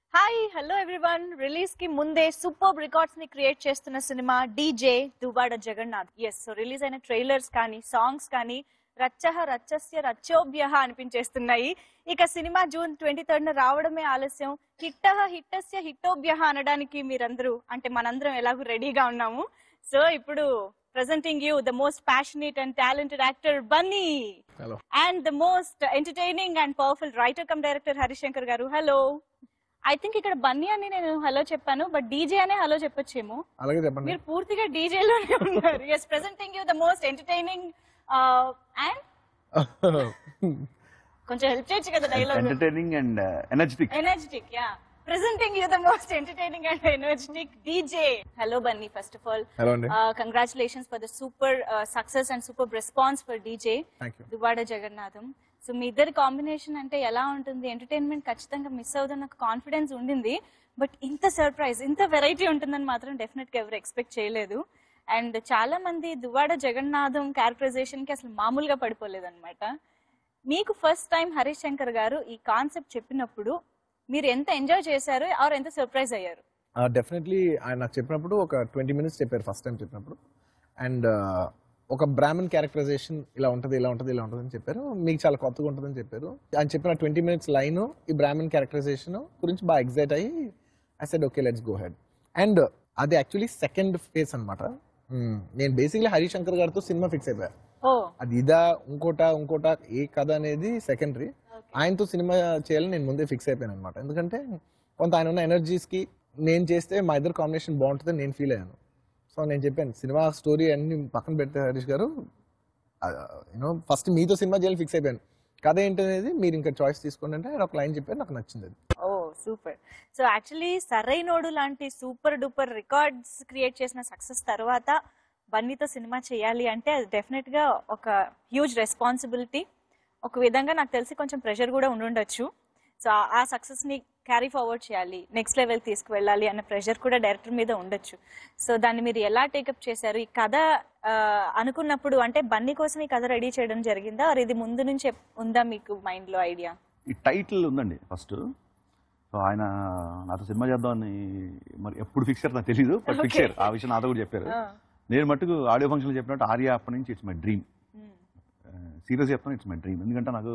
Hi hello everyone release కి ముందే super records ని క్రియేట్ చేస్తున్న cinema DJ Duvvada Jagannadh yes so release అయిన ట్రైలర్స్ కానీ సాంగ్స్ కానీ రచ్చహ రచ్చస్య రచ్చోభ్య అనిపించేస్తున్నాయి ఇక సినిమా జూన్ ట్వంటీ థర్డ్ రావడమే ఆలస్యం హిట్టహ హిట్టస్య హిట్టోభ్య అనడానికి మీరందరూ అంటే మనందరం ఎలాగూ రెడీగా ఉన్నాము సో ఇప్పుడు presenting you the most passionate and talented actor Bunny hello and the most entertaining and powerful writer come director Harishankar garu hello I think ఇక్కడ బన్నీ అని నేను హలో చెప్పాను బట్ డీజే అనే హలో చెప్పొచ్చేమో అలాగే చెప్పండి మీరు పూర్తిగా డీజే లోనే ఉన్నారు yes presenting you the most entertaining and కొంచెం హెల్ప్ చేయొచ్చు కదా dialogue entertaining and energetic energetic yeah presenting you the most entertaining and energetic DJ hello Bunny first of all hello అండి congratulations for the super success and super response for DJ thank you Duvvada Jagannadham so మీ ఇద్దరి combination అంటే ఎలా ఉంటుంది entertainment ఖచ్చితంగా miss అవుతుంది నాకు confidence ఉండింది బట్ ఇంత సర్ప్రైజ్ ఇంత వెరైటీ ఉంటుందని మాత్రం డెఫినెట్ గా ఎవరు ఎక్స్పెక్ట్ చేయలేదు అండ్ చాలా మంది దువాడ జగన్నాథం క్యారెక్టరైజేషన్ కి అసలు మామూలుగా పడిపోలేదు అనమాట మీకు ఫస్ట్ టైం హరీష్ శంకర్ గారు ఈ కాన్సెప్ట్ చెప్పినప్పుడు మీరు ఎంత ఎంజాయ్ చేశారు ఆర్ ఎంత సర్ప్రైజ్ అయ్యారు డెఫినెట్లీ ఆయన నాకు చెప్పినప్పుడు ఒక ట్వంటీ మినిట్స్ చెప్పారు ఫస్ట్ టైం చెప్పినప్పుడు అండ్ ఒక బ్రాహ్మణ్ క్యారెక్టరైజేషన్ ఇలా ఉంటుంది ఇలా ఉంటుంది ఇలా ఉంటుంది అని చెప్పారు మీకు చాలా కొత్తగా ఉంటుందని చెప్పారు ఆయన చెప్పిన ట్వంటీ మినిట్స్ లైన్ ఈ బ్రాహ్మణ్ క్యారెక్టరైజేషన్ గురించి బాగా ఎగ్జైట్ అయ్యి I said okay let's go head and అది యాక్చువల్లీ సెకండ్ ఫేస్ అనమాట నేను బేసిక్లీ హరిశంకర్ గారితో సినిమా ఫిక్స్ అయిపోయా ఓ అది ఇదా ఇంకోట ఇంకోట ఏ కథ అనేది సెకండరీ ఆయనతో సినిమా చేయాలని నేను ముందే ఫిక్స్ అయిపోయాను అనమాట ఎందుకంటే కొంత ఆయన ఉన్న ఎనర్జీస్ కి నేను చేస్తే మా ఇద్దరు కాంబినేషన్ బాగుంటుందని నేను ఫీల్ అయ్యాను సో నేను చెప్పాను సినిమా స్టోరీ అన్ని పక్కన పెడితే హరీష్ గారు యూనో ఫస్ట్ మీతో సినిమా చేయాలని ఫిక్స్ అయిపోయాను కథ ఏంటనేది మీరు ఇంకా చాయిస్ తీసుకోండి అంటే ఆయన ఒక లైన్ చెప్పారు నాకు నచ్చింది అది oh super so actually Sarrainodu లాంటి సూపర్ డూపర్ రికార్డ్స్ క్రియేట్ చేసిన సక్సెస్ తర్వాత బన్నీతో సినిమా చేయాలి అంటే అది డెఫినెట్ గా ఒక హ్యూజ్ రెస్పాన్సిబిలిటీ ఒక విధంగా నాకు తెలిసి కొంచెం ప్రెషర్ కూడా ఉండుండొచ్చు సో ఆ సక్సెస్ ని క్యారీ ఫార్వర్డ్ చేయాలి నెక్స్ట్ లెవెల్ తీసుకువెళ్ళాలి అన్న ప్రెషర్ కూడా డైరెక్టర్ మీద ఉండొచ్చు సో దాన్ని మీరు ఎలా టేకప్ చేశారు ఈ కథ ఆ, అనుకున్నప్పుడు అంటే బన్నీ కోసం ఈ కథ రెడీ చేయడం జరిగిందా ఆర్ ఇది ముందు నుంచి ఉందా మీకు మైండ్ లో ఐడియా ఈ టైటిల్ ఉందండి ఫస్ట్ సో ఆయన నాతో సినిమా చేద్దామని మరి ఎప్పుడు ఫిక్స్ అయ్యారు నాకు తెలియదు బట్ ఫిక్స్ అయ్యారు ఆ విషయం నాతో కూడా చెప్పారు నేను మట్టుకు ఆడియో ఫంక్షన్ చెప్పినట్టు ఆర్య అప్పటి నుంచి ఇట్స్ మై డ్రీమ్ సీరియస్ చెప్తాను ఇట్స్ మై డ్రీమ్ ఎందుకంటే నాకు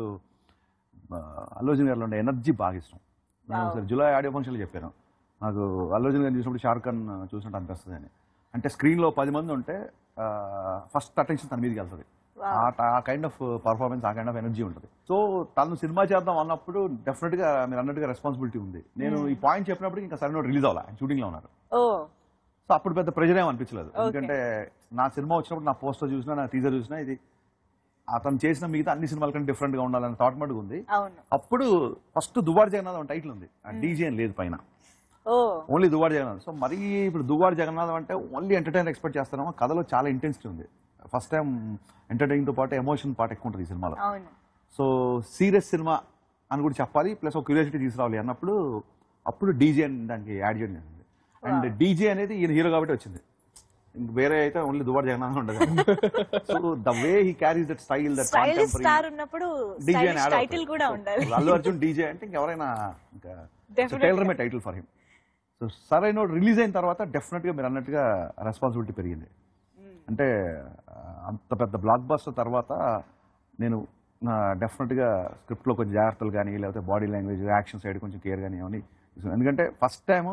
ఆ, అల్లు అర్జున్ గారిలో ఉండే ఎనర్జీ బాగా ఇష్టం నేను Wow. ఒకసారి జూలై ఆడియో ఫంక్షన్లో చెప్పాను నాకు అల్లు అర్జున్ గారిని చూసినప్పుడు షారుఖ్ ఖాన్ చూసినట్టు అనిపిస్తుంది అని అంటే స్క్రీన్లో పది మంది ఉంటే ఫస్ట్ అటెన్షన్ తన మీదకి వెళ్తుంది ఆ కైండ్ ఆఫ్ పర్ఫార్మెన్స్ ఆ కైండ్ ఆఫ్ ఎనర్జీ ఉంటుంది సో తను సినిమా చేద్దాం అన్నప్పుడు డెఫినెట్ గా మీరు అన్నట్టుగా రెస్పాన్సిబిలిటీ ఉంది నేను ఈ పాయింట్ చెప్పినప్పుడు ఇంకా సరైన రిలీజ్ అవ్వాలి ఆయన షూటింగ్ లో ఉన్నారు ఓ సో అప్పుడు పెద్ద ప్రెజర్ ఏం అనిపించలేదు ఎందుకంటే నా సినిమా వచ్చినప్పుడు నా పోస్టర్ చూసినా నా టీజర్ చూసినా ఇది అతను చేసిన మిగతా అన్ని సినిమాల కంటే డిఫరెంట్ గా ఉండాలని థాట్ మటుకు ఉంది అవును అప్పుడు ఫస్ట్ దువార్ జగన్నాథం టైటిల్ ఉంది డీజే అని లేదు పైన oh only Duvvada Jagannadham so మరీ ఇప్పుడు దువార్ జగన్నాథం అంటే ఓన్లీ ఎంటర్టైన్ ఎక్స్పెక్ట్ చేస్తాను కథలో చాలా ఇంటెన్సిటీ ఉంది ఫస్ట్ టైం ఎంటర్టైనింగ్ తో పాటు ఎమోషన్ పార్ట్ ఎక్కువ ఉంటుంది ఈ సినిమాలో అవును సో సీరియస్ సినిమా అని కూడా చెప్పాలి ప్లస్ ఒక క్యూరియాసిటీ తీసుకురావాలి అన్నప్పుడు అప్పుడు డీజే అని దానికి యాడ్ చేయడం జరిగింది అండ్ డీజే అనేది ఈయన హీరో కాబట్టి వచ్చింది ఇంక వేరే అయితే ఓన్లీ దువార్ జగన్నాథం ఉండదు so the way he carries that style that stylish star ఉన్నప్పుడు డీజే అని యాడ్ టైటిల్ కూడా ఉండాలి అల్లు అర్జున్ డీజే అంటే ఇంకెవరైనా ఇంకా Definitely. Tailor made title for him so సరైన రిలీజ్ అయిన తర్వాత డెఫినెట్ గా మీరు అన్నట్టుగా రెస్పాన్సిబిలిటీ పెరిగింది అంటే ఆ, అంత పెద్ద బ్లాక్ బస్టర్ తర్వాత నేను డెఫినెట్ గా స్క్రిప్ట్ లో కొంచెం జాగ్రత్తలు కానీ లేకపోతే బాడీ లాంగ్వేజ్ యాక్షన్ సైడ్ కొంచెం కేర్ కానీ అవన్నీ తీసుకున్నాను. ఎందుకంటే first time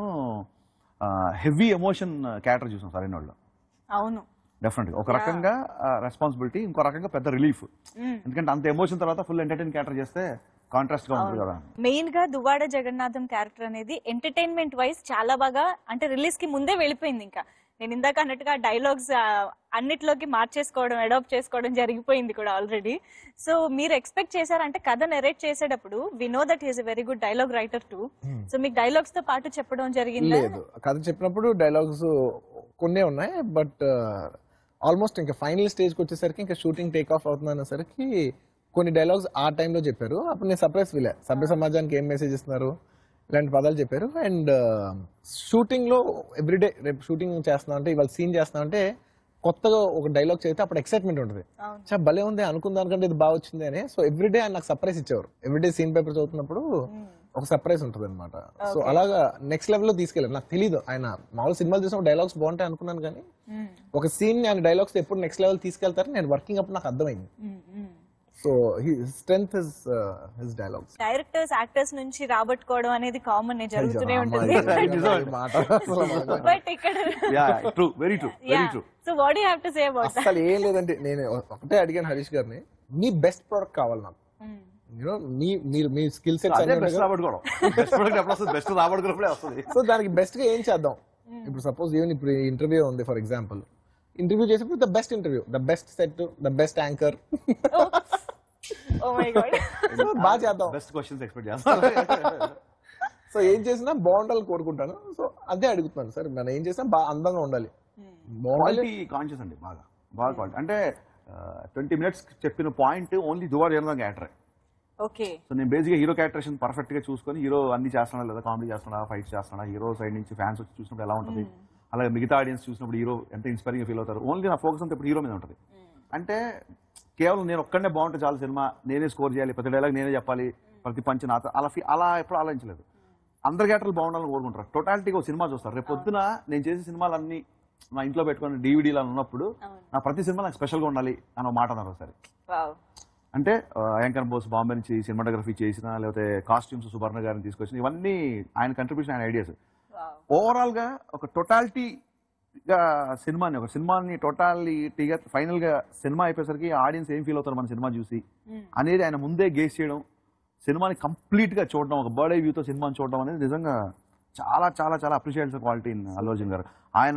heavy emotion character చూసాం సరైన వాళ్ళు అవును డెఫినెట్ ఒక రకంగా రెస్పాన్సిబిలిటీ ఇంకో రకంగా పెద్ద రిలీఫ్ Mm. ఎందుకంటే అంత ఎమోషన్ తర్వాత ఫుల్ ఎంటర్టైన్ క్యారెక్టర్ చేస్తే కాంట్రాస్ట్ గా ఉంటుంది కదా మెయిన్ గా దువ్వాడ జగన్నాథం క్యారెక్టర్ అనేది ఎంటర్టైన్మెంట్ వైజ్ చాలా బాగా అంటే రిలీజ్ కి ముందే వెళ్ళిపోయింది ఇంకా నేను ఇందాక అన్నట్టుగా డైలాగ్స్ అన్నిట్లోకి మార్చేసుకోవడం అడాప్ట్ చేసుకోవడం జరిగిపోయింది కూడా ఆల్రెడీ సో మీరు ఎక్స్పెక్ట్ చేశారంటే కథ నెరేట్ చేసేటప్పుడు we know that is a very good dialogue writer too so మీకు డైలాగ్స్ తో పాటు చెప్పడం జరిగిందా లేదు కథ చెప్పినప్పుడు డైలాగ్స్ కొన్నే ఉన్నాయి బట్ ఆల్మోస్ట్ ఇంకా ఫైనల్ స్టేజ్కి వచ్చేసరికి ఇంకా షూటింగ్ టేక్ ఆఫ్ అవుతుంది అనేసరికి కొన్ని డైలాగ్స్ ఆ టైంలో చెప్పారు అప్పుడు నేను సర్ప్రైజ్ ఫీల్ సభ్య సమాజానికి ఏం మెసేజ్ ఇస్తున్నారు ఇలాంటి పదాలు చెప్పారు అండ్ షూటింగ్ లో ఎవ్రీడే రేపు షూటింగ్ చేస్తున్నాం అంటే ఇవాళ సీన్ చేస్తున్నాం అంటే కొత్తగా ఒక డైలాగ్ చదివితే అప్పుడు ఎక్సైట్మెంట్ ఉంటుంది అవును చా భలే ఉంది అనుకున్న దానికంటే ఇది బాగా వచ్చింది అని సో ఎవ్రీడే ఆయన నాకు సర్ప్రైజ్ ఇచ్చేవారు ఎవ్రీడే సీన్ పేపర్ చదువుతున్నప్పుడు ఒక సర్ప్రైజ్ ఉంటుంది అనమాట సో అలాగా నెక్స్ట్ లెవెల్ లో తీసుకెళ్ళారు నాకు తెలియదు ఆయన మామూలు సినిమాలు చూసినప్పుడు డైలాగ్స్ బాగుంటాయి అనుకున్నాను కానీ ఒక సీన్ ఆయన డైలాగ్స్ ఎప్పుడు నెక్స్ట్ లెవెల్ తీసుకెళ్తారని నేను వర్కింగ్ అప్పుడు నాకు అర్థమైంది so strength his his dialogues directors actors నుంచి రాబట్టుకోవడం అనేది కామన్ జరుగుతూనే ఉంటుంది మాట అసలు మనకు బట్ ఇక్కడ yeah true very true very true so what you have to say about అసలు ఏం లేదంటే నేను ఒకటే అడిగాను హరీష్ గారిని మీ బెస్ట్ ప్రోడక్ట్ కావాలి నాకు యూనో మీ మీరు మీ స్కిల్ అదే బెస్ట్ సెట్స్ రాబట్టుకోవడం బెస్ట్ ప్రొడక్ట్ ఎప్పుడు వస్తుంది బెస్ట్ రాబట్టుకున్నప్పుడే వస్తుంది సో దానికి బెస్ట్ గా ఏం చేద్దాం ఇప్పుడు సపోజ్ ఈవెన్ ఇప్పుడు ఇంటర్వ్యూ ఉంది ఫర్ ఎగ్జాంపుల్ ఇంటర్వ్యూ చేసేప్పుడు the best interview the best set the best anchor oh my god బాగా చేద్దాం బెస్ట్ క్వశ్చన్స్ ఎక్స్పెక్ట్ చేస్తాను సో ఏం చేసినా బాగుండాలని కోరుకుంటాను సో అదే అడుగుతున్నాను సార్ మనం ఏం చేసినా బాగా అందంగా ఉండాలి బాగుండాలి క్వాలిటీ కాన్షియస్ అండి బాగా బాగా క్వాలిటీ అంటే ట్వంటీ మినిట్స్ చెప్పిన పాయింట్ ఓన్లీ దువా చేయడం క్యారెక్టర్ ఓకే సో నేను బేసిక్గా హీరో క్యారెక్టరేషన్ పర్ఫెక్ట్ గా చూసుకొని హీరో అన్ని చేస్తున్నా లేదా కామెడీ చేస్తున్నా ఫైట్స్ చేస్తున్నా హీరో సైడ్ నుంచి ఫ్యాన్స్ వచ్చి చూసినప్పుడు ఎలా ఉంటుంది అలాగే మిగతా ఆడియన్స్ చూసినప్పుడు హీరో ఎంత ఇన్స్పైరింగ్ ఫీల్ అవుతారు ఓన్లీ నా ఫోకస్ అంతా ఇప్పుడు హీరో మీద ఉంటుంది అంటే కేవలం నేను ఒక్కడే బాగుంటే చాలు సినిమా నేనే స్కోర్ చేయాలి ప్రతి డైలాగ్ నేనే చెప్పాలి ప్రతి పంచ్ నాతో అలా ఫీ- అలా ఎప్పుడు ఆలోచించలేదు అందరి క్యారెక్టర్లు బాగుండాలని కోరుకుంటారు టోటాలిటీగా ఒక సినిమా చూస్తారు రేపు పొద్దున నేను చేసే సినిమాలన్నీ నా ఇంట్లో పెట్టుకుని డివిడీలు ఉన్నప్పుడు నా ప్రతి సినిమా నాకు స్పెషల్గా ఉండాలి అని ఒక మాట అన్నారు ఒకసారి వావ్ అంటే యాంకర్ బోస్ బాంబే నుంచి సినిమాటోగ్రఫీ చేసిన లేకపోతే కాస్ట్యూమ్స్ సుబర్ణ గారిని తీసుకొచ్చిన ఇవన్నీ ఆయన కంట్రిబ్యూషన్ ఆయన ఐడియాస్ వావ్ ఓవరాల్ గా ఒక టోటాలిటీగా సినిమాని ఒక సినిమాని టోటాలిటీగా ఫైనల్ గా సినిమా అయిపోయేసరికి ఆడియన్స్ ఏం ఫీల్ అవుతారు మన సినిమా చూసి అనేది ఆయన ముందే గేస్ చేయడం సినిమాని కంప్లీట్ గా చూడడం ఒక బర్డ్ ఐ వ్యూతో సినిమాని చూడడం అనేది నిజంగా చాలా చాలా చాలా appreciate quality in Allu Arjun గారు ఆయన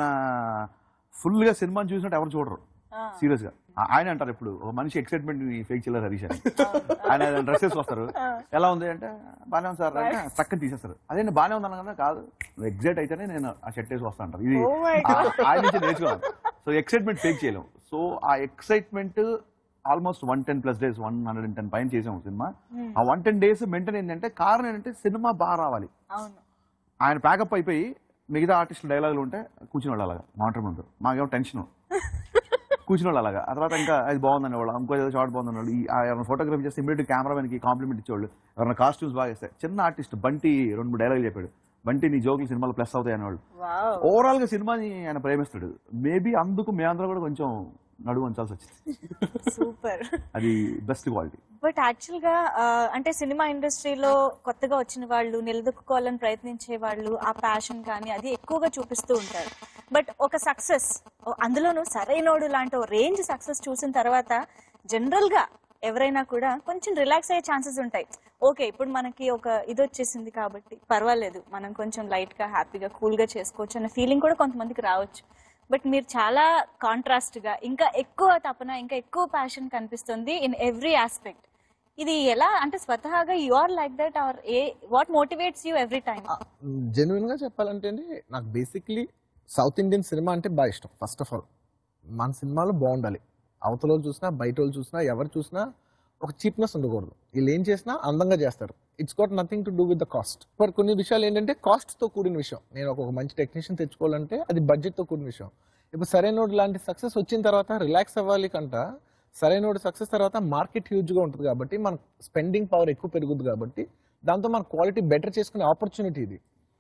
ఫుల్ గా సినిమాని చూసినట్టు ఎవరు చూడరు సీరియస్ గా ఆ- ఆయన అంటారు ఇప్పుడు ఒక మనిషి ఎక్సైట్మెంట్ ఫేక్ చేయలేదు హరీష్ అని ఆయన డ్రెస్సెస్ వస్తారు ఎలా ఉంది అంటే బానే ఉంది సార్ అంటే చక్కని తీసేస్తారు అదే నేను బానే ఉంది అన్నా కాదు ఎగ్జైట్ అయితేనే నేను ఆ షర్ట్ వేసి వస్తా అంటారు ఇది Oh my ఆ- ఆయన నుంచి నేర్చుకోవాలి సో ఎక్సైట్మెంట్ ఫేక్ చేయలేము సో ఆ excitement almost one ten plus days one hundred and ten పైన చేసాము సినిమా ఆ వన్ టెన్ డేస్ మెయింటైన్ ఏంటంటే కారణం ఏంటంటే సినిమా బాగా రావాలి అవును ఆయన ప్యాకప్ అయిపోయి మిగతా ఆర్టిస్టుల డైలాగులు ఉంటే కూర్చుని వాళ్ళు అలాగా మానిటర్ ముందు మాకేమో టెన్షన్ కూర్చుని వాళ్ళు అలాగా ఆ తర్వాత ఇంకా అది బాగుందని వాళ్ళు ఇంకో ఏదో షార్ట్ బాగుందని వాళ్ళు ఈ ఆ ఎవరైనా ఫోటోగ్రఫీ చేస్తే ఇమీడియట్ కెమెరామెన్కి కాంప్లిమెంట్ ఇచ్చేవాళ్ళు ఎవరైనా కాస్ట్యూమ్స్ బాగా ఇస్తాయి చిన్న ఆర్టిస్ట్ బంటి రెండు మూడు డైలాగులు చెప్పాడు బంటి నీ జోకులు సినిమాలో ప్లస్ అవుతాయి అనేవాళ్ళు వావ్ ఓవరాల్ గా సినిమాని ఆయన ప్రేమిస్తాడు మేబీ అందుకు మేమందరం కూడా కొంచెం నడువు ఉంచాల్సి వచ్చింది సూపర్ అది బెస్ట్ క్వాలిటీ బట్ యాక్చువల్ గా ఆ, అంటే సినిమా ఇండస్ట్రీలో కొత్తగా వచ్చిన వాళ్ళు నిలదొక్కుకోవాలని ప్రయత్నించే వాళ్ళు ఆ ప్యాషన్ కానీ అది ఎక్కువగా చూపిస్తూ ఉంటారు బట్ ఒక సక్సెస్ అందులోనూ సరైనోడు లాంటి ఒక రేంజ్ సక్సెస్ చూసిన తర్వాత జనరల్ గా ఎవరైనా కూడా కొంచెం రిలాక్స్ అయ్యే ఛాన్సెస్ ఉంటాయి ఓకే ఇప్పుడు మనకి ఒక ఇది వచ్చేసింది కాబట్టి పర్వాలేదు మనం కొంచెం లైట్ గా హ్యాపీగా కూల్ గా చేసుకోవచ్చు అన్న ఫీలింగ్ కూడా కొంతమందికి రావచ్చు బట్ మీరు చాలా కాంట్రాస్ట్ గా ఇంకా ఎక్కువ తపన ఇంకా ఎక్కువ ప్యాషన్ కనిపిస్తుంది ఇన్ ఎవ్రీ ఆస్పెక్ట్ ఇది ఎలా అంటే స్వతహాగా you are like that or ఏ what motivates you every time genuine గా చెప్పాలంటే అండి నాకు బేసిక్లీ సౌత్ ఇండియన్ సినిమా అంటే బాగా ఇష్టం ఫస్ట్ ఆఫ్ ఆల్ మన సినిమాలు బాగుండాలి అవతల వాళ్ళు చూసినా బయట వాళ్ళు చూసినా ఎవరు చూసినా ఒక చీప్నెస్ ఉండకూడదు వీళ్ళు ఏం చేసినా అందంగా చేస్తారు it's got nothing to do with the cast but కొన్ని విషయాలు ఏంటంటే కాస్ట్ తో కూడిన విషయం నేను ఒక మంచి టెక్నీషియన్ తెచ్చుకోవాలంటే అది బడ్జెట్ తో కూడిన విషయం ఇప్పుడు సరైన లాంటి సక్సెస్ వచ్చిన తర్వాత రిలాక్స్ అవ్వాలి కంట సరైన సక్సెస్ తర్వాత మార్కెట్ హ్యూజ్ గా ఉంటుంది కాబట్టి మన స్పెండింగ్ పవర్ ఎక్కువ పెరుగుతుంది కాబట్టి దాంతో మన క్వాలిటీ బెటర్ చేసుకునే ఆపర్చునిటీ ఇది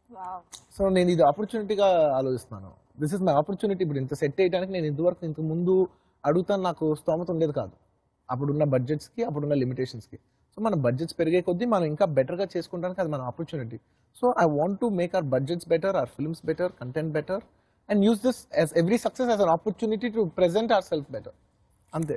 సో నేను ఇది ఆపర్చునిటీగా ఆలోచిస్తున్నాను దిస్ ఇస్ మై ఆపర్చునిటీ ఇప్పుడు ఇంత సెట్ చేయడానికి నేను ఇంతవరకు ఇంత ముందు అడుగుతాను నాకు స్తోమత ఉండేది కాదు అప్పుడున్న బడ్జెట్స్ కి అప్పుడున్న లిమిటేషన్స్ కి సో మన బడ్జెట్స్ పెరిగే కొద్దీ మనం ఇంకా బెటర్ గా చేసుకుంటానికి అది మన opportunity so I want to make our budgets better our films better content better and use this as every success as an opportunity to present our self better అంతే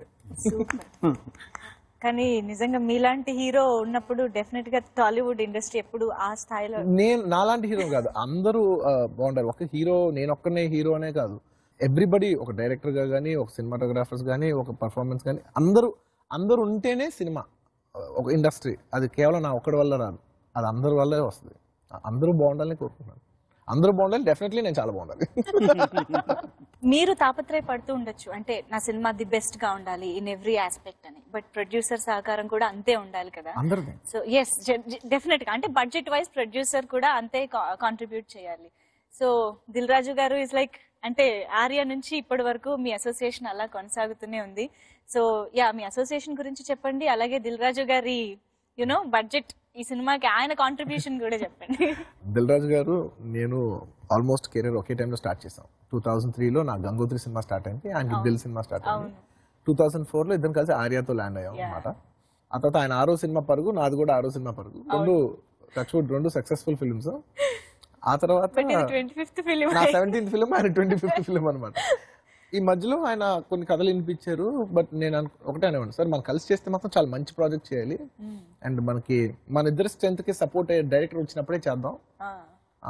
కానీ నిజంగా మీలాంటి హీరో ఉన్నప్పుడు డెఫినెట్ గా టాలీవుడ్ ఇండస్ట్రీ ఎప్పుడు ఆ స్థాయిలో నేను నాలాంటి హీరో కాదు అందరూ ఆ, బాగుంటారు ఒక హీరో నేను ఒక్కనే హీరో అనే కాదు ఎవ్రీబడి ఒక డైరెక్టర్ గా కానీ ఒక సినిమాటోగ్రాఫర్స్ కానీ ఒక పర్ఫార్మెన్స్ కానీ అందరూ అందరూ ఉంటేనే సినిమా ఒక ఇండస్ట్రీ అది కేవలం నా ఒక్కడి వల్ల రాదు అది అందరి వల్లే వస్తుంది అందరూ బాగుండాలని కోరుకుంటున్నాను అందరూ బాగుండాలి డెఫినెట్లీ నేను చాలా బాగుండాలి మీరు తాపత్రయపడుతూ ఉండొచ్చు అంటే నా సినిమా ది బెస్ట్ గా ఉండాలి ఇన్ ఎవ్రీ ఆస్పెక్ట్ అని బట్ ప్రొడ్యూసర్ సహకారం కూడా అంతే ఉండాలి కదా అందరిది సో ఎస్ డెఫినెట్ గా అంటే బడ్జెట్ వైజ్ ప్రొడ్యూసర్ కూడా అంతే కాంట్రిబ్యూట్ చేయాలి సో దిల్ రాజు గారు ఇస్ లైక్ అంటే ఆర్య నుంచి ఇప్పటి వరకు మీ అసోసియేషన్ అలా కొనసాగుతూనే ఉంది సో యా మీ అసోసియేషన్ గురించి చెప్పండి అలాగే దిల్ రాజు గారి యునో బడ్జెట్ ఈ సినిమాకి ఆయన కాంట్రిబ్యూషన్ కూడా చెప్పండి దిల్ రాజు గారు నేను ఆల్మోస్ట్ కెరీర్ ఒకే టైంలో స్టార్ట్ చేసాం టూ థౌసండ్ త్రీలో నా గంగోత్రి సినిమా స్టార్ట్ అయింది ఆయనకి దిల్ సినిమా స్టార్ట్ అయింది అవును. టూ థౌసండ్ ఫోర్ లో ఇద్దరం కలిసి ఆర్యాతో ల్యాండ్ అయ్యాం అనమాట ఆ తర్వాత ఆయన ఆరో సినిమా పరుగు నాది కూడా ఆరో సినిమా పరుగు రెండు టచ్వుడ్ రెండు సక్సెస్ఫుల్ ఫిల్మ్స్ ఆ తర్వాత బట్ ఇది ట్వంటీ ఫిఫ్త్ ఫిలిం నా సెవెంటీన్త్ ఫిల్మ్ ఆయన ట్వంటీ ఫిఫ్త్ ఫిల్మ్ అనమాట ఈ మధ్యలో ఆయన కొన్ని కథలు వినిపించారు బట్ నేను అను- ఒకటే అనేవాడు సార్ మనం కలిసి చేస్తే మాత్రం చాలా మంచి ప్రాజెక్ట్ చేయాలి అండ్ మనకి మన ఇద్దరు స్ట్రెంత్ కి సపోర్ట్ అయ్యే డైరెక్టర్ వచ్చినప్పుడే చేద్దాం ఆ,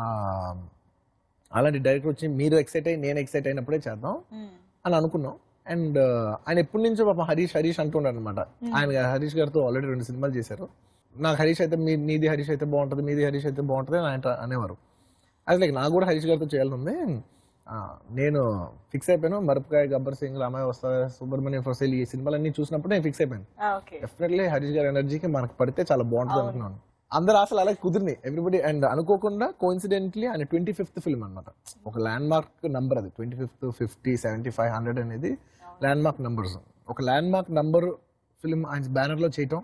అలాంటి డైరెక్టర్ వచ్చి మీరు ఎక్సైట్ అయ్యి నేను ఎక్సైట్ అయినప్పుడే చేద్దాం అని అనుకున్నాం అండ్ ఆయన ఎప్పటి నుంచో పాపం హరీష్ హరీష్ అంటున్నాడు అనమాట ఆయన హరీష్ గారితో ఆల్రెడీ రెండు సినిమాలు చేశారు నాకు హరీష్ అయితే మీ నీది హరీష్ అయితే బాగుంటుంది మీది హరీష్ అయితే బాగుంటుంది అని ఆయన అనేవారు అది లైక్ నాకు కూడా హరీష్ గారితో చేయాలని ఉంది ఆ, నేను ఫిక్స్ అయిపోయాను మరపకాయ గబ్బర్ సింగ్ రామయ్య వస్తా సుబ్రహ్మణ్యం ఫసల్ ఈ సినిమాలన్నీ చూసినప్పుడు నేను ఫిక్స్ అయిపోయాను ఓకే డెఫినెట్లీ హరీష్ గారి ఎనర్జీకి మనకు పడితే చాలా బాగుంటుంది అనుకున్నాను అందరు అసలు అలా కుదిరినాయి ఎవ్రీబడి అండ్ అనుకోకుండా కోఇన్సిడెంట్లీ ఆయన ట్వంటీ ఫిఫ్త్ ఫిల్మ్ అనమాట ఒక ల్యాండ్ మార్క్ నంబర్ అది twenty fifth fifty seventy five hundred అనేది ల్యాండ్ మార్క్ నంబర్స్ ఒక ల్యాండ్ మార్క్ నంబర్ ఫిల్మ్ ఆయన బ్యానర్ లో చేయటం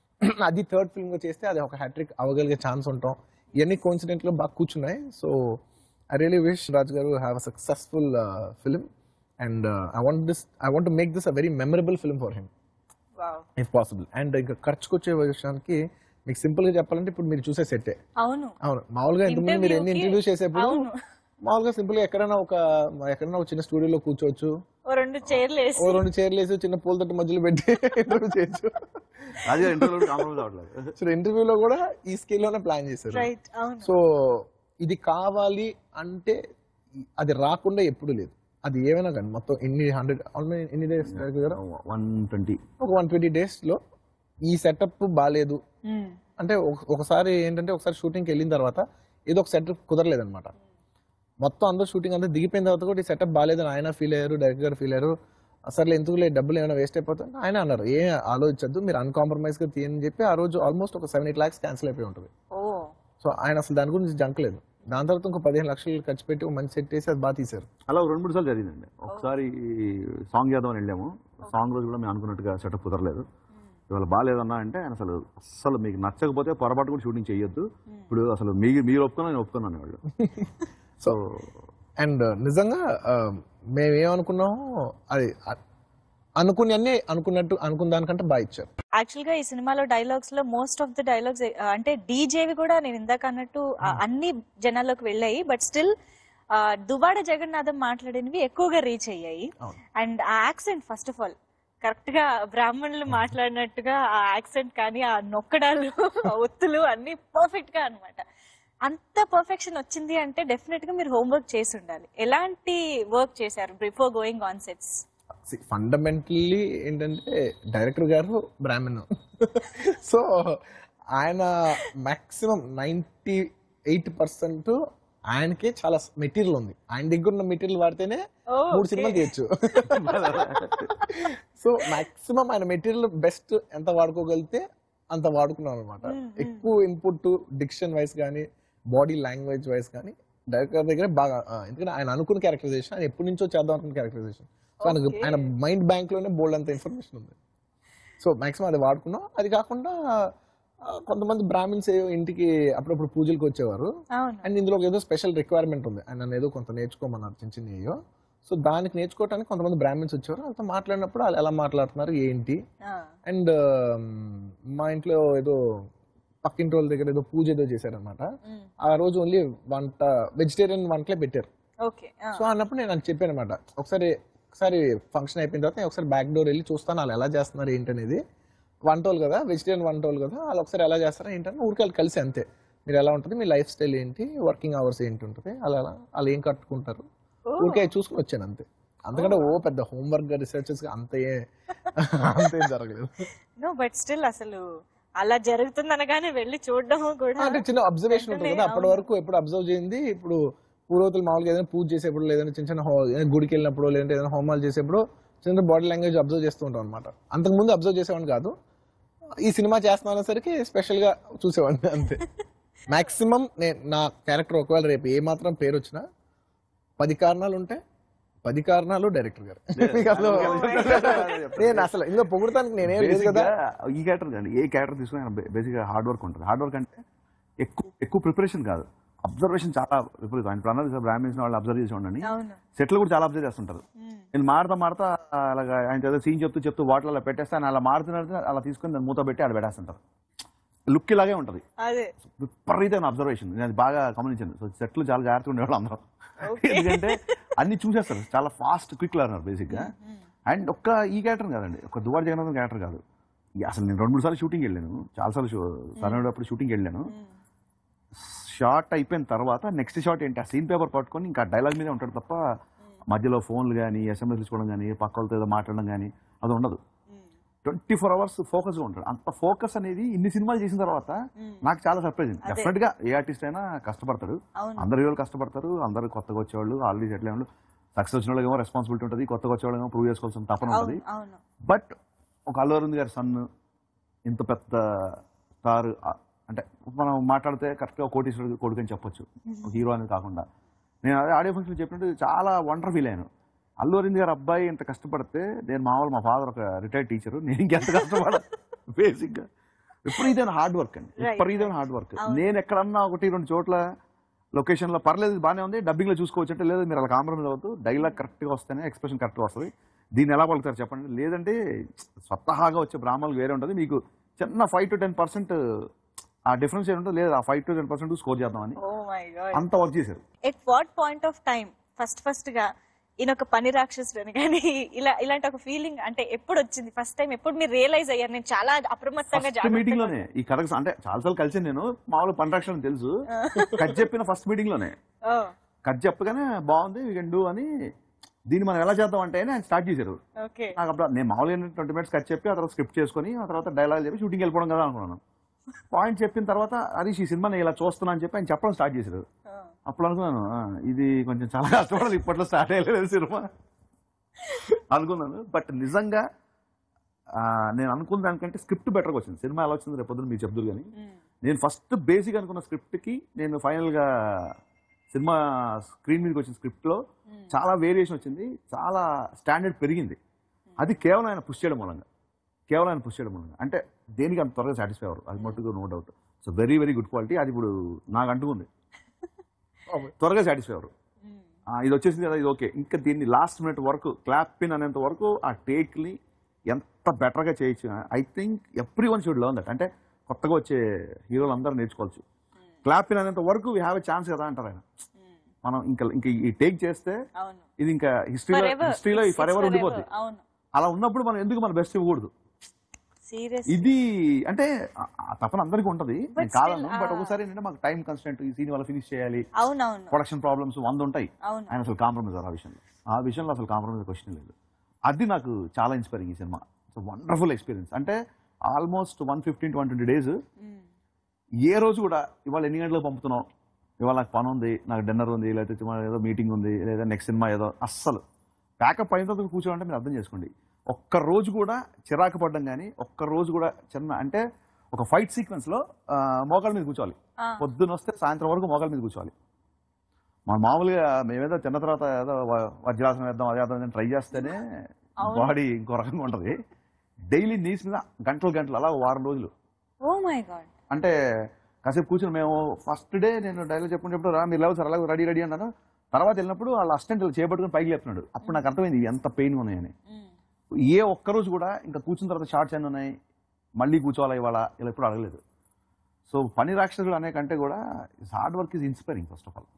అది థర్డ్ ఫిల్మ్ గా చేస్తే అది ఒక హ్యాట్రిక్ అవ్వగలిగే ఛాన్స్ ఉంటాం ఇవన్నీ కోఇన్సిడెంట్ లో బాగా కూర్చున్నాయి so I really wish Raj గారు have a successful film and I want this I want make this a very memorable film for him wow if possible and ఇంకా ఖర్చుకు వచ్చే విషయానికి మీకు సింపుల్ గా చెప్పాలంటే ఇప్పుడు మీరు చూసే సెట్టే అవును అవును మామూలుగా ఇంతకుముందు మీరు ఎన్ని Interview కి- ఇంటర్వ్యూ చేసేప్పుడు అవును. మామూలుగా సింపుల్ గా ఎక్కడైనా ఒక ఎక్కడైనా ఒక చిన్న స్టూడియోలో కూర్చోవచ్చు ఓ రెండు చైర్లు వేసి ఓ రెండు చైర్లు వేసి చిన్న పూల తట్టు మధ్యలో పెట్టి ఇంటర్వ్యూ చేయొచ్చు అది ఇంటర్వ్యూలో కాంప్రమైజ్ అవ్వట్లేదు సో ఇంటర్వ్యూలో కూడా ఈ స్కేల్ లోనే ప్లాన్ చేశారు రైట్ అవును సో ఇది కావాలి అంటే అది రాకుండా ఎప్పుడు లేదు అది ఏమైనా కానీ మొత్తం ఎన్ని హండ్రెడ్ ఎన్ని డేస్ వన్ ట్వంటీ ఒక వన్ ట్వంటీ డేస్ లో ఈ సెటప్ బాగాలేదు మ్మ్. అంటే ఒక- ఒకసారి ఏంటంటే ఒకసారి షూటింగ్కి వెళ్ళిన తర్వాత ఏదో ఒక సెటప్ కుదరలేదన్నమాట మొత్తం అందరూ షూటింగ్ అంతా దిగిపోయిన తర్వాత కూడా ఈ సెటప్ బాగాలేదని ఆయన ఫీల్ అయ్యారు డైరెక్టర్ గారు ఫీల్ అయ్యారు అసలు ఎందుకు లేదు డబ్బులు ఏమైనా వేస్ట్ అయిపోతుంది ఆయన అన్నారు ఏ ఆలోచించద్దు మీరు అన్కాంప్రమైజ్ గా తీయని చెప్పి ఆ రోజు ఆల్మోస్ట్ ఒక సెవెన్ ఎయిట్ లాక్స్ క్యాన్సిల్ అయిపోయి ఉంటుంది ఓ సో ఆయన అసలు దాని గురించి జంకలేదు దాని తర్వాత ఇంకో పదిహేను లక్షలు ఖర్చు పెట్టి ఒక మంచి సెట్ వేసి అది బాగా తీశారు అలా రెండు మూడు సార్లు జరిగిందండి ఒకసారి సాంగ్ చేద్దామని వెళ్ళాము సాంగ్ రోజు కూడా మేము అనుకున్నట్టుగా సెటప్ కుదరలేదు ఇవాళ బాగాలేదన్నా అంటే ఆయన అసలు అసలు మీకు నచ్చకపోతే పొరపాటు కూడా షూటింగ్ చేయొద్దు ఇప్పుడు అసలు మీరు మీరు ఒప్పుకున్నా నేను ఒప్పుకున్నాను వాళ్ళు సో అండ్ నిజంగా ఆ, మేమేమనుకున్నామో అది అ- అనుకుని అన్ని అనుకున్నట్టు అనుకున్న దానికంటే బాగా ఇచ్చారు యాక్చువల్ గా ఈ సినిమాలో డైలాగ్స్ లో మోస్ట్ ఆఫ్ ద డైలాగ్స్ అంటే డీజేవి కూడా నేను ఇందాక అన్నట్టు ఆ, అన్ని జనాల్లోకి వెళ్ళాయి బట్ స్టిల్ దువాడ జగన్నాథం మాట్లాడినవి ఎక్కువగా రీచ్ అయ్యాయి అవును. అండ్ ఆ accent first of all correct గా బ్రాహ్మణులు మాట్లాడినట్టుగా ఆ యాక్సెంట్ కానీ ఆ నొక్కడాలు ఆ ఒత్తులు అన్ని పర్ఫెక్ట్ గా అన్నమాట అంత పర్ఫెక్షన్ వచ్చింది అంటే డెఫినెట్ గా మీరు హోంవర్క్ చేసి ఉండాలి ఎలాంటి వర్క్ చేశారు before going on sets fundamentally ఏంటంటే డైరెక్టర్ గారు బ్రాహ్మణ్ సో ఆయన మాక్సిమం నైంటీ ఎయిట్ పర్సెంట్ ఆయనకే చాలా మెటీరియల్ ఉంది ఆయన దగ్గర ఉన్న మెటీరియల్ వాడితేనే Oh, మూడు okay. సినిమాలు తీయచ్చు సో మాక్సిమం ఆయన మెటీరియల్ బెస్ట్ ఎంత వాడుకోగలిగితే అంత వాడుకున్నాం అనమాట ఎక్కువ ఇన్పుట్ డిక్షన్ వైస్ కానీ బాడీ లాంగ్వేజ్ వైస్ కానీ డైరెక్టర్ దగ్గర బాగా ఆ, ఎందుకంటే ఆయన అనుకున్న క్యారెక్టరైజేషన్ ఆయన ఎప్పటి నుంచో చేద్దాం అనుకున్న క్యారెక్టరైజేషన్ సో ఆయన Okay. ఆయన మైండ్ బ్యాంక్ లోనే బోల్డ్ అంత ఇన్ఫర్మేషన్ ఉంది సో మాక్సిమం అది వాడుకున్నాం అది కాకుండా ఆ, కొంతమంది బ్రాహ్మిన్స్ ఇంటికి అప్పుడప్పుడు పూజలకు వచ్చేవారు అవును అండ్ ఇందులో ఒక ఏదో స్పెషల్ రిక్వైర్మెంట్ ఉంది ఆయన నన్ను ఏదో కొంత నేర్చుకోమన్నారు చిన్న చిన్నయ్యో సో దానికి నేర్చుకోవడానికి కొంతమంది బ్రాహ్మిన్స్ వచ్చారు వాళ్ళతో మాట్లాడినప్పుడు వాళ్ళు ఎలా మాట్లాడుతున్నారు ఏంటి ఆ, అండ్ మా ఇంట్లో ఏదో పక్కింటి వాళ్ళ దగ్గర ఏదో పూజ ఏదో చేశారనమాట మ్, ఆ రోజు ఓన్లీ వంట వెజిటేరియన్ వంటలే పెట్టారు ఓకే ఆ, సో అన్నప్పుడు నేను అని చెప్పాను అనమాట ఒకసారి ఒకసారి ఫంక్షన్ అయిపోయిన తర్వాత నేను ఒకసారి బ్యాక్ డోర్ వెళ్ళి చూస్తాను వాళ్ళు ఎలా చేస్తున్నారు ఏంటనేది వంటోళ్ళు కదా వెజిటేరియన్ వంటోళ్ళు కదా వాళ్ళు ఒకసారి ఎలా చేస్తారో ఏంటని ఊరికి వాళ్ళు కలిసి అంతే మీరు ఎలా ఉంటుంది మీ లైఫ్ స్టైల్ ఏంటి వర్కింగ్ అవర్స్ ఏంటి ఉంటుంది అలా అలా వాళ్ళు ఏం కట్టుకుంటారు ఓ. ఊరికే చూసుకుని వచ్చాను అంతే అందుకంటే ఓ పెద్ద హోంవర్క్ రీసెర్చెస్ అంత ఏ- అంతేం జరగలేదు నో బట్ స్టిల్ అసలు అలా జరుగుతుంది అనగానే వెళ్ళి చూడడం కూడా అంటే చిన్న అబ్జర్వేషన్ ఉంటుంది కదా అప్పటి వరకు ఎప్పుడు అబ్జర్వ్ చేయింది ఇప్పుడు పూర్వతులు మామూలుగా ఏదైనా పూజ చేసేప్పుడు లేదంటే చిన్న చిన్న హో- ఏదైనా గుడికి వెళ్ళినప్పుడు లేదంటే ఏదైనా హోమాలు చేసేప్పుడు చిన్న బాడీ లాంగ్వేజ్ అబ్జర్వ్ చేస్తూ ఉంటాం అనమాట అంతకుముందు అబ్జర్వ్ చేసేవాడిని కాదు ఈ సినిమా చేస్తున్నా అనేసరికి స్పెషల్ గా చూసేవాడిని అంతే మాక్సిమం నేను నా క్యారెక్టర్ ఒకవేళ రేపు ఏ మాత్రం పేరు వచ్చినా పది కారణాలు ఉంటే పది కారణాలు డైరెక్టర్ గారు మీకు అసలు నేను అసలు ఇందులో పొగుడతానికి నేనేం లేదు Basic కదా గా ఈ క్యారెక్టర్ కానీ ఏ క్యారెక్టర్ తీసుకుని బేసిక్ గా హార్డ్ వర్క్ ఉంటుంది హార్డ్ వర్క్ అంటే ఎక్కువ ఎక్కువ ప్రిపరేషన్ కాదు అబ్జర్వేషన్ చాలా విపరీతం ఆయన ప్రణాళిక సార్ బ్రాహ్మిన్స్ వాళ్ళు అబ్జర్వ్ చేసి ఉండండి అవును సెట్లు కూడా చాలా అబ్జర్వ్ చేస్తుంటారు నేను మారుతా మారుతా అలాగా ఆయన ఏదో సీన్ చెప్తూ చెప్తూ వాటర్ అలా పెట్టేస్తే ఆయన అలా మారుతున్నట్టు అలా తీసుకొని దాన్ని మూత పెట్టి ఆడ పెట్టేస్తుంటారు లుక్ ఇలాగే ఉంటది అదే విపరీతమైన అబ్జర్వేషన్ నేను అది బాగా గమనించాను సో సెట్లు చాలా జాగ్రత్తగా ఉండేవాళ్ళు అందరూ ఎందుకంటే అన్ని చూసేస్తారు చాలా ఫాస్ట్ క్విక్ లర్నర్ బేసిక్ గా అండ్ ఒక్క ఈ క్యారెక్టర్ కాదండి ఒక దువార్ జగన్నాథం క్యారెక్టర్ కాదు ఈ అసలు నేను రెండు మూడు సార్లు షూటింగ్ వెళ్ళాను చాలా సార్లు సరైనప్పుడు షూటింగ్ వెళ్ళాను షార్ట్ అయిపోయిన తర్వాత నెక్స్ట్ షాట్ ఏంటి ఆ సీన్ పేపర్ పట్టుకొని ఇంకా డైలాగ్ మీదే ఉంటాడు తప్ప మధ్యలో ఫోన్లు కానీ ఎస్ఎంఎస్ తీసుకోవడం కానీ పక్క వాళ్ళతో ఏదో మాట్లాడడం కానీ అది ఉండదు ట్వంటీ ఫోర్ అవర్స్ ఫోకస్ గా ఉంటాడు అంత ఫోకస్ అనేది ఇన్ని సినిమాలు చేసిన తర్వాత నాకు చాలా సర్ప్రైజ్ డెఫినెట్ గా ఏ ఆర్టిస్ట్ అయినా కష్టపడతాడు అవును. అందరు హీరోలు కష్టపడతారు అందరు కొత్తగా వచ్చేవాళ్ళు ఆల్రెడీ సెటిల్ వాళ్ళు సక్సెస్ వచ్చిన వాళ్ళకి ఏమో రెస్పాన్సిబిలిటీ ఉంటుంది కొత్తగా వచ్చేవాళ్ళకి ప్రూవ్ చేసుకోవాల్సిన తపన ఉంటుంది అవును అవును బట్ ఒక అల్లు అరవింద్ గారి సన్ ఇంత పెద్ద స్టార్ అంటే మనం మాట్లాడితే కరెక్ట్గా కోటీశ్వరుడు కొడుకు అని చెప్పొచ్చు ఒక హీరో అనేది కాకుండా నేను అదే ఆడియో ఫంక్షన్ చెప్పినట్టు చాలా వండర్ ఫీల్ అయ్యాను అల్లు అరవింద్ గారు అబ్బాయి ఇంత కష్టపడితే నేను మామూలు మా ఫాదర్ ఒక రిటైర్డ్ టీచర్ నేను ఇంకెంత కష్టపడ బేసిక్ గా విపరీతమైన హార్డ్ వర్క్ అండి Right, విపరీతమైన హార్డ్ వర్క్ నేను ఎక్కడన్నా ఒకటి రెండు చోట్ల లొకేషన్ లో పర్లేదు ఇది బాగానే ఉంది డబ్బింగ్ లో చూసుకోవచ్చు అంటే లేదు మీరు అలా కాంప్రమైజ్ అవ్వద్దు డైలాగ్ కరెక్ట్ గా వస్తేనే ఎక్స్ప్రెషన్ కరెక్ట్ గా వస్తుంది దీన్ని ఎలా పలుకుతారు చెప్పండి లేదంటే స్వతహాగా వచ్చే బ్రాహ్మణులు వేరే ఉంటుంది మీకు చిన్న ఫైవ్ టు టెన్ పర్సెంట్ ఆ డిఫరెన్స్ ఏంటంటే లేదు ఆ five to ten percent score చేద్దామని ఓ మై గాడ్ అంత వర్క్ చేశారు at what point of time first first గా ఈయన ఒక పని రాక్షసుడు అని కానీ ఇలా ఇలాంటి ఒక ఫీలింగ్ అంటే ఎప్పుడు వచ్చింది ఫస్ట్ టైం ఎప్పుడు మీరు రియలైజ్ అయ్యారు నేను చాలా అప్రమత్తంగా ఫస్ట్ మీటింగ్ జాగ్రత్తగా లోనే ఈ కథకు అంటే చాలాసార్లు కలిసి నేను మామూలు పంట్రాక్షన్ తెలుసు కట్ చెప్పిన ఫస్ట్ మీటింగ్ లోనే ఓ, కట్ చెప్పగానే బాగుంది వీ కెన్ డూ అని దీన్ని మనం ఎలా చేద్దాం అంటే ఆయన స్టార్ట్ చేశారు ఓకే నాకు అప్పుడు నేను మామూలుగా ట్వంటీ మినిట్స్ కట్ చెప్పి ఆ తర్వాత స్క్రిప్ట్ చేసుకొని ఆ తర్వాత డైలాగ్ చెప్పి షూటింగ్ వెళ్ళిపోవడం కదా అనుకున్నాను పాయింట్ చెప్పిన తర్వాత హరీష్ ఈ సినిమా నేను ఇలా చూస్తున్నా అని చెప్పి ఆయన చెప్పడం స్టార్ట్ చేశారు ఓ, అప్పుడు అనుకున్నాను ఆ, ఇది కొంచెం చాలా కష్టపడాలి ఇప్పట్లో స్టార్ట్ అయ్యలేదు సినిమా అనుకున్నాను బట్ నిజంగా ఆ, నేను అనుకున్న దానికంటే స్క్రిప్ట్ బెటర్గా వచ్చింది సినిమా ఎలా వచ్చింది రేపు పొద్దున్న మీరు చెప్తారు కానీ మ్, నేను ఫస్ట్ బేసిక్ అనుకున్న స్క్రిప్ట్కి నేను ఫైనల్గా సినిమా స్క్రీన్ మీదకి వచ్చిన స్క్రిప్ట్లో చాలా వేరియేషన్ వచ్చింది చాలా స్టాండర్డ్ పెరిగింది అది కేవలం ఆయన పుష్ చేయడం మూలంగా కేవలం ఆయన పుష్ చేయడం మూలంగా అంటే దేనికి అంత త్వరగా సాటిస్ఫై అవ్వరు అది మట్టుకు no doubt so very very good quality అది ఇప్పుడు నాకు అంటుకుంది త్వరగా సాటిస్ఫై అవ్వరు మ్, ఆ, ఇది వచ్చేసింది కదా ఇది ఓకే ఇంకా దీన్ని లాస్ట్ మినిట్ వరకు క్లాప్ పిన్ అనేంత వరకు ఆ టేక్ని ఎంత బెటర్గా చేయొచ్చు I think everyone should learn that అంటే కొత్తగా వచ్చే హీరోలు అందరూ నేర్చుకోవచ్చు క్లాప్ పిన్ అనేంత వరకు వీ హ్యావ్ ఎ ఛాన్స్ కదా అంటారు ఆయన మ్, మనం ఇంకా ఇంకా ఈ టేక్ చేస్తే అవును ఇది ఇంకా హిస్టరీలో Forever. హిస్టరీలో It's- for ever it's ఉండిపోద్ది forever. అవును అలా ఉన్నప్పుడు మనం ఎందుకు మన బెస్ట్ ఇవ్వకూడదు సీరియస్ ఇది అంటే ఆ- ఆ తపన అందరికీ ఉంటది But నేను కాదను still, బట్ ఆ. ఒకసారి ఏంటంటే మాకు టైం కన్స్టెంట్ ఈ సీన్ వల్ల ఫినిష్ చేయాలి అవునవును ప్రొడక్షన్ ప్రాబ్లమ్స్ వంద ఉంటాయి అవును ఆయన అసలు కాంప్రమైజ్ ఆ విషయంలో ఆ విషయంలో అసలు కాంప్రమైజ్ క్వశ్చన్ లేదు అది నాకు చాలా ఇన్స్పైరింగ్ ఈ సినిమా ఇట్స్ వండర్ఫుల్ ఎక్స్పీరియన్స్ అంటే almost one fifteen to one twenty days మ్, ఏ రోజు కూడా ఇవాళ ఎన్ని గంటలకు పంపుతున్నాం ఇవాళ నాకు పని ఉంది నాకు డిన్నర్ ఉంది లేకపోతే ఇవాళ ఏదో మీటింగ్ ఉంది లేదా నెక్స్ట్ సినిమా ఏదో అస్సలు ప్యాకప్ అయిన తర్వాత కూర్చోవాలంటే మీరు అర్థం చేసుకోండి ఒక్క రోజు కూడా చిరాకు పడడం కానీ ఒక్క రోజు కూడా చిన్న అంటే ఒక ఫైట్ సీక్వెన్స్ లో ఆ, మోకాళ్ళ మీద కూర్చోవాలి ఆ. పొద్దున వస్తే సాయంత్రం వరకు మోకాళ్ళ మీద కూర్చోవాలి మన మామూలుగా మేమేదో తిన్న తర్వాత ఏదో వ- వజ్రాసనం వేద్దాం అదే వేద్దాం ట్రై చేస్తేనే బాడీ ఇంకో రకంగా ఉంటది డైలీ నీస్ మీద గంటలు గంటలు అలా వారం రోజులు ఓ మై గాడ్ అంటే కాసేపు కూర్చొని మేము ఫస్ట్ డే నేను డైలాగ్ చెప్పుకునేటప్పుడు రా మీరు లేవు సార్ అలాగే రెడీ రెడీ అన్నాను తర్వాత వెళ్ళినప్పుడు వాళ్ళ అసిస్టెంట్ చేపట్టుకుని పైకి లేపుతున్నాడు అప్పుడు నాకు అర్థమైంది ఎంత పెయిన్ ఉన్నాయని ఏ ఒక్క రోజు కూడా ఇంకా కూర్చున్న తర్వాత షార్ట్స్ ఎన్ని ఉన్నాయి మళ్ళీ కూర్చోవాలా ఇవాళ ఇలా ఎప్పుడు అడగలేదు సో పని రాక్షసుడు అనే కంటే కూడా hard work is inspiring first of all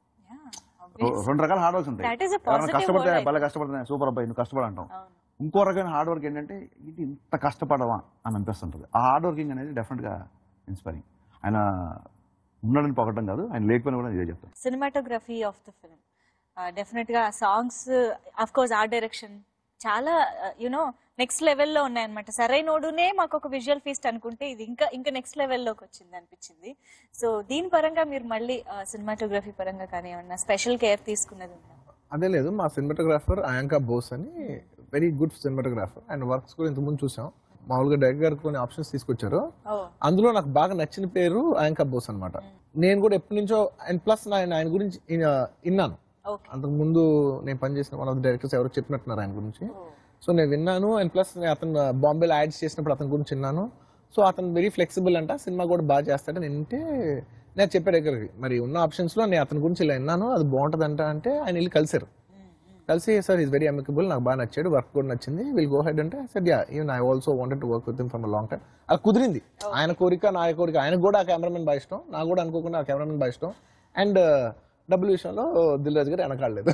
రెండు రకాల హార్డ్ వర్క్స్ ఉంటాయి That is a ఎవరైనా positive కష్టపడితే word, I భలే కష్టపడుతున్నాయి సూపర్ అబ్బాయి నువ్వు కష్టపడి అంటాం అవును ఇంకో రకమైన హార్డ్ వర్క్ ఏంటంటే ఇది ఇంత కష్టపడవా అని అనిపిస్తుంటుంది ఆ హార్డ్ వర్కింగ్ అనేది డెఫినెట్గా ఇన్స్పైరింగ్ ఆయన ఉన్నాడని పొగడం కాదు ఆయన లేకపోయినా కూడా ఇదే చెప్తాను cinematography of the film definite గా songs of course art direction చాలా యునో నెక్స్ట్ లెవెల్లో ఉన్నాయన్నమాట సరైనోడునే మాకు ఒక విజువల్ ఫీస్ట్ అనుకుంటే ఇది ఇంకా ఇంకా నెక్స్ట్ లెవెల్లోకి వచ్చింది అనిపించింది సో దీని పరంగా మీరు మళ్ళీ సినిమాటోగ్రఫీ పరంగా కానీ ఏమన్నా స్పెషల్ కేర్ తీసుకున్నది ఉందా అదే లేదు మా సినిమాటోగ్రాఫర్ అయాంకా బోస్ అని very good cinematographer and works కూడా ఇంతకుముందు చూసాం మామూలుగా డైరెక్ట్ గారు కొన్ని ఆప్షన్స్ తీసుకొచ్చారు ఓ అందులో నాకు బాగా నచ్చిన పేరు అయాంకా బోస్ అన్నమాట నేను కూడా ఎప్పటి నుంచో అండ్ ప్లస్ నేను ఆయన గురించి ఇన- విన్నాను ఓకే అంతకు ముందు నేను పనిచేసిన వన్ ఆఫ్ ద డైరెక్టర్స్ ఎవరు చెప్పినట్టున్నారు ఆయన గురించి సో నేను విన్నాను అండ్ ప్లస్ అతను బాంబేలో యాడ్స్ చేసినప్పుడు అతని గురించి విన్నాను సో అతను వెరీ ఫ్లెక్సిబుల్ అంట సినిమా కూడా బాగా చేస్తాడని వింటే నేను చెప్పాడు దగ్గరికి మరి ఉన్న ఆప్షన్స్ లో నేను అతని గురించి ఇలా విన్నాను అది బాగుంటది అంట అంటే ఆయన వెళ్ళి కలిసారు కలిసి సార్ ఈస్ వెరీ అమికబుల్ నాకు బాగా నచ్చాడు వర్క్ కూడా నచ్చింది విల్ గో హెడ్ అంటే sir yeah even I also wanted to work with from long time అలా కుదిరింది ఆయన కోరిక నా కోరిక ఆయనకు కూడా ఆ కెమెరామెన్ బాగా ఇష్టం నాకు కూడా అనుకోకుండా ఆ కెమెరామెన్ బాగా ఇష్టం అండ్ డబ్బుల విషయంలో దిల్ రాజు గారు వెనకాడలేదు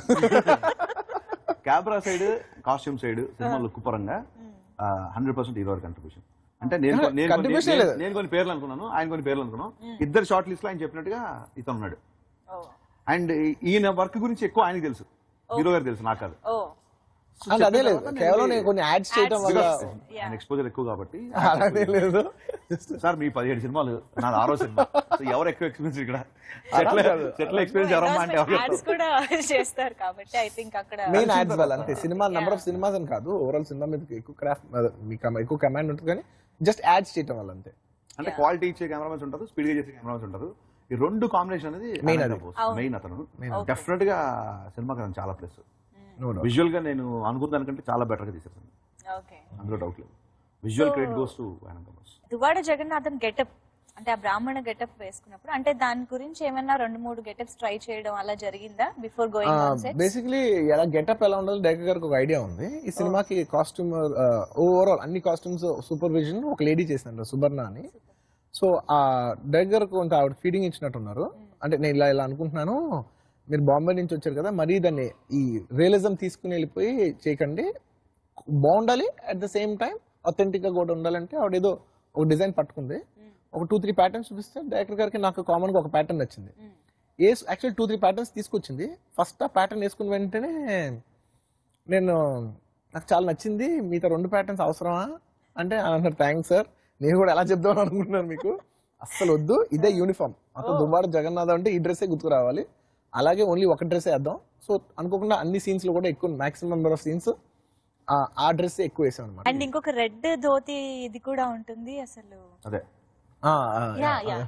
camera side costume side cinema look పరంగా హండ్రెడ్ పర్సెంట్ హీరో కంట్రిబ్యూషన్ అంటే నేను కొ- నేను కొన్ని- Contribution నేను- లేదు. నేను కొన్ని పేర్లు అనుకున్నాను ఆయన కొన్ని పేర్లు అనుకున్నాను ఇద్దరు షార్ట్ లిస్ట్ లో ఆయన చెప్పినట్టుగా ఇతను ఉన్నాడు అండ్ ఈయన వర్క్ గురించి ఎక్కువ ఆయనకి తెలుసు హీరో గారు తెలుసు నాకు కాదు ఓ అది అదే లేదు కేవలం నేను కొన్ని యాడ్స్ చేయడం వల్ల ఆయన ఎక్స్పోజర్ ఎక్కువ కాబట్టి అలానే లేదు సార్ మీ పదిహేడు సినిమాలు నాది ఆరో సినిమా సో ఎవరు ఎక్కువ ఎక్స్పీరియన్స్ ఇక్కడ సెటిల్ సెటిల్ ఎక్స్పీరియన్స్ ఎవరమ్మా అంటే ఎవరు యాడ్స్ కూడా చేస్తారు కాబట్టి ఐ థింక్ అక్కడ మెయిన్ యాడ్స్ వల్ల అంతే సినిమా నెంబర్ ఆఫ్ సినిమాస్ అని కాదు ఓవరాల్ సినిమా మీద ఎక్కువ క్రాఫ్ట్ మీకు ఎక్కువ కమాండ్ ఉంటుంది కానీ జస్ట్ యాడ్స్ చేయడం వల్ల అంతే అంటే క్వాలిటీ ఇచ్చే కెమెరామెన్స్ ఉంటారు స్పీడ్ గా చేసే కెమెరామెన్స్ ఉంటారు ఈ రెండు కాంబినేషన్ అనేది Main అది. మెయిన్ అతను డెఫినెట్ గా సినిమాకి అతను చాలా ప్లస్ నో డౌట్ విజువల్ గా నేను అనుకున్న దానికంటే చాలా బెటర్ గా తీసేసాను ఓకే అందులో డౌట్ లేదు విజువల్ క్రెడిట్ గోస్ టు ఆయన కమర్స్ దువాడ జగన్నాథన్ గెటప్ అంటే ఆ బ్రాహ్మణ గెటప్ వేసుకున్నప్పుడు అంటే దాని గురించి ఏమైనా రెండు మూడు గెటప్స్ ట్రై చేయడం అలా జరిగిందా before going on set basically ఎలా గెటప్ ఎలా ఉండాలి డైరెక్టర్ గారికి ఒక ఐడియా ఉంది ఈ సినిమాకి కాస్ట్యూమ్ ఓవరాల్ అన్ని కాస్ట్యూమ్స్ సూపర్విజన్ ఒక లేడీ చేసిండ్రు సుబర్ణ అని సో ఆ డైరెక్టర్ కొంత ఆవిడ ఫీడింగ్ ఇచ్చినట్టున్నారు అంటే నేను ఇలా ఇలా అనుకుంటున్నాను మీరు బాంబే నుంచి వచ్చారు కదా మరీ దాన్ని ఈ రియలిజం తీసుకుని వెళ్ళిపోయి చేయకండి బాగుండాలి at the same time authentic గా కూడా ఉండాలంటే ఆవిడ ఏదో ఒక డిజైన్ పట్టుకుంది ఒక టూ త్రీ ప్యాటర్న్స్ చూపిస్తే డైరెక్టర్ గారికి నాకు కామన్ గా ఒక ప్యాటర్న్ నచ్చింది ఏ యాక్చువల్ టూ త్రీ ప్యాటర్న్స్ తీసుకొచ్చింది ఫస్ట్ ఆ ప్యాటర్న్ వేసుకున్న వెంటనే నేను నాకు చాలా నచ్చింది మీతో రెండు ప్యాటర్న్స్ అవసరమా అంటే అన్నారు థ్యాంక్స్ సార్ నేను కూడా ఎలా చెప్దామని అనుకుంటున్నాను మీకు అస్సలు వద్దు ఇదే యూనిఫామ్ అసలు దుబారు జగన్నాథ్ అంటే ఈ డ్రెస్సే గుర్తుకు రావాలి అలాగే ఓన్లీ ఒక డ్రెస్ వేద్దాం సో అనుకోకుండా అన్ని సీన్స్ లో కూడా ఎక్కువ మాక్సిమం నెంబర్ ఆఫ్ సీన్స్ ఆ డ్రెస్ ఎక్కువ వేసాం అనమాట అండ్ ఇంకొక రెడ్ ధోతి ఇది కూడా ఉంటుంది అసలు అదే యా యా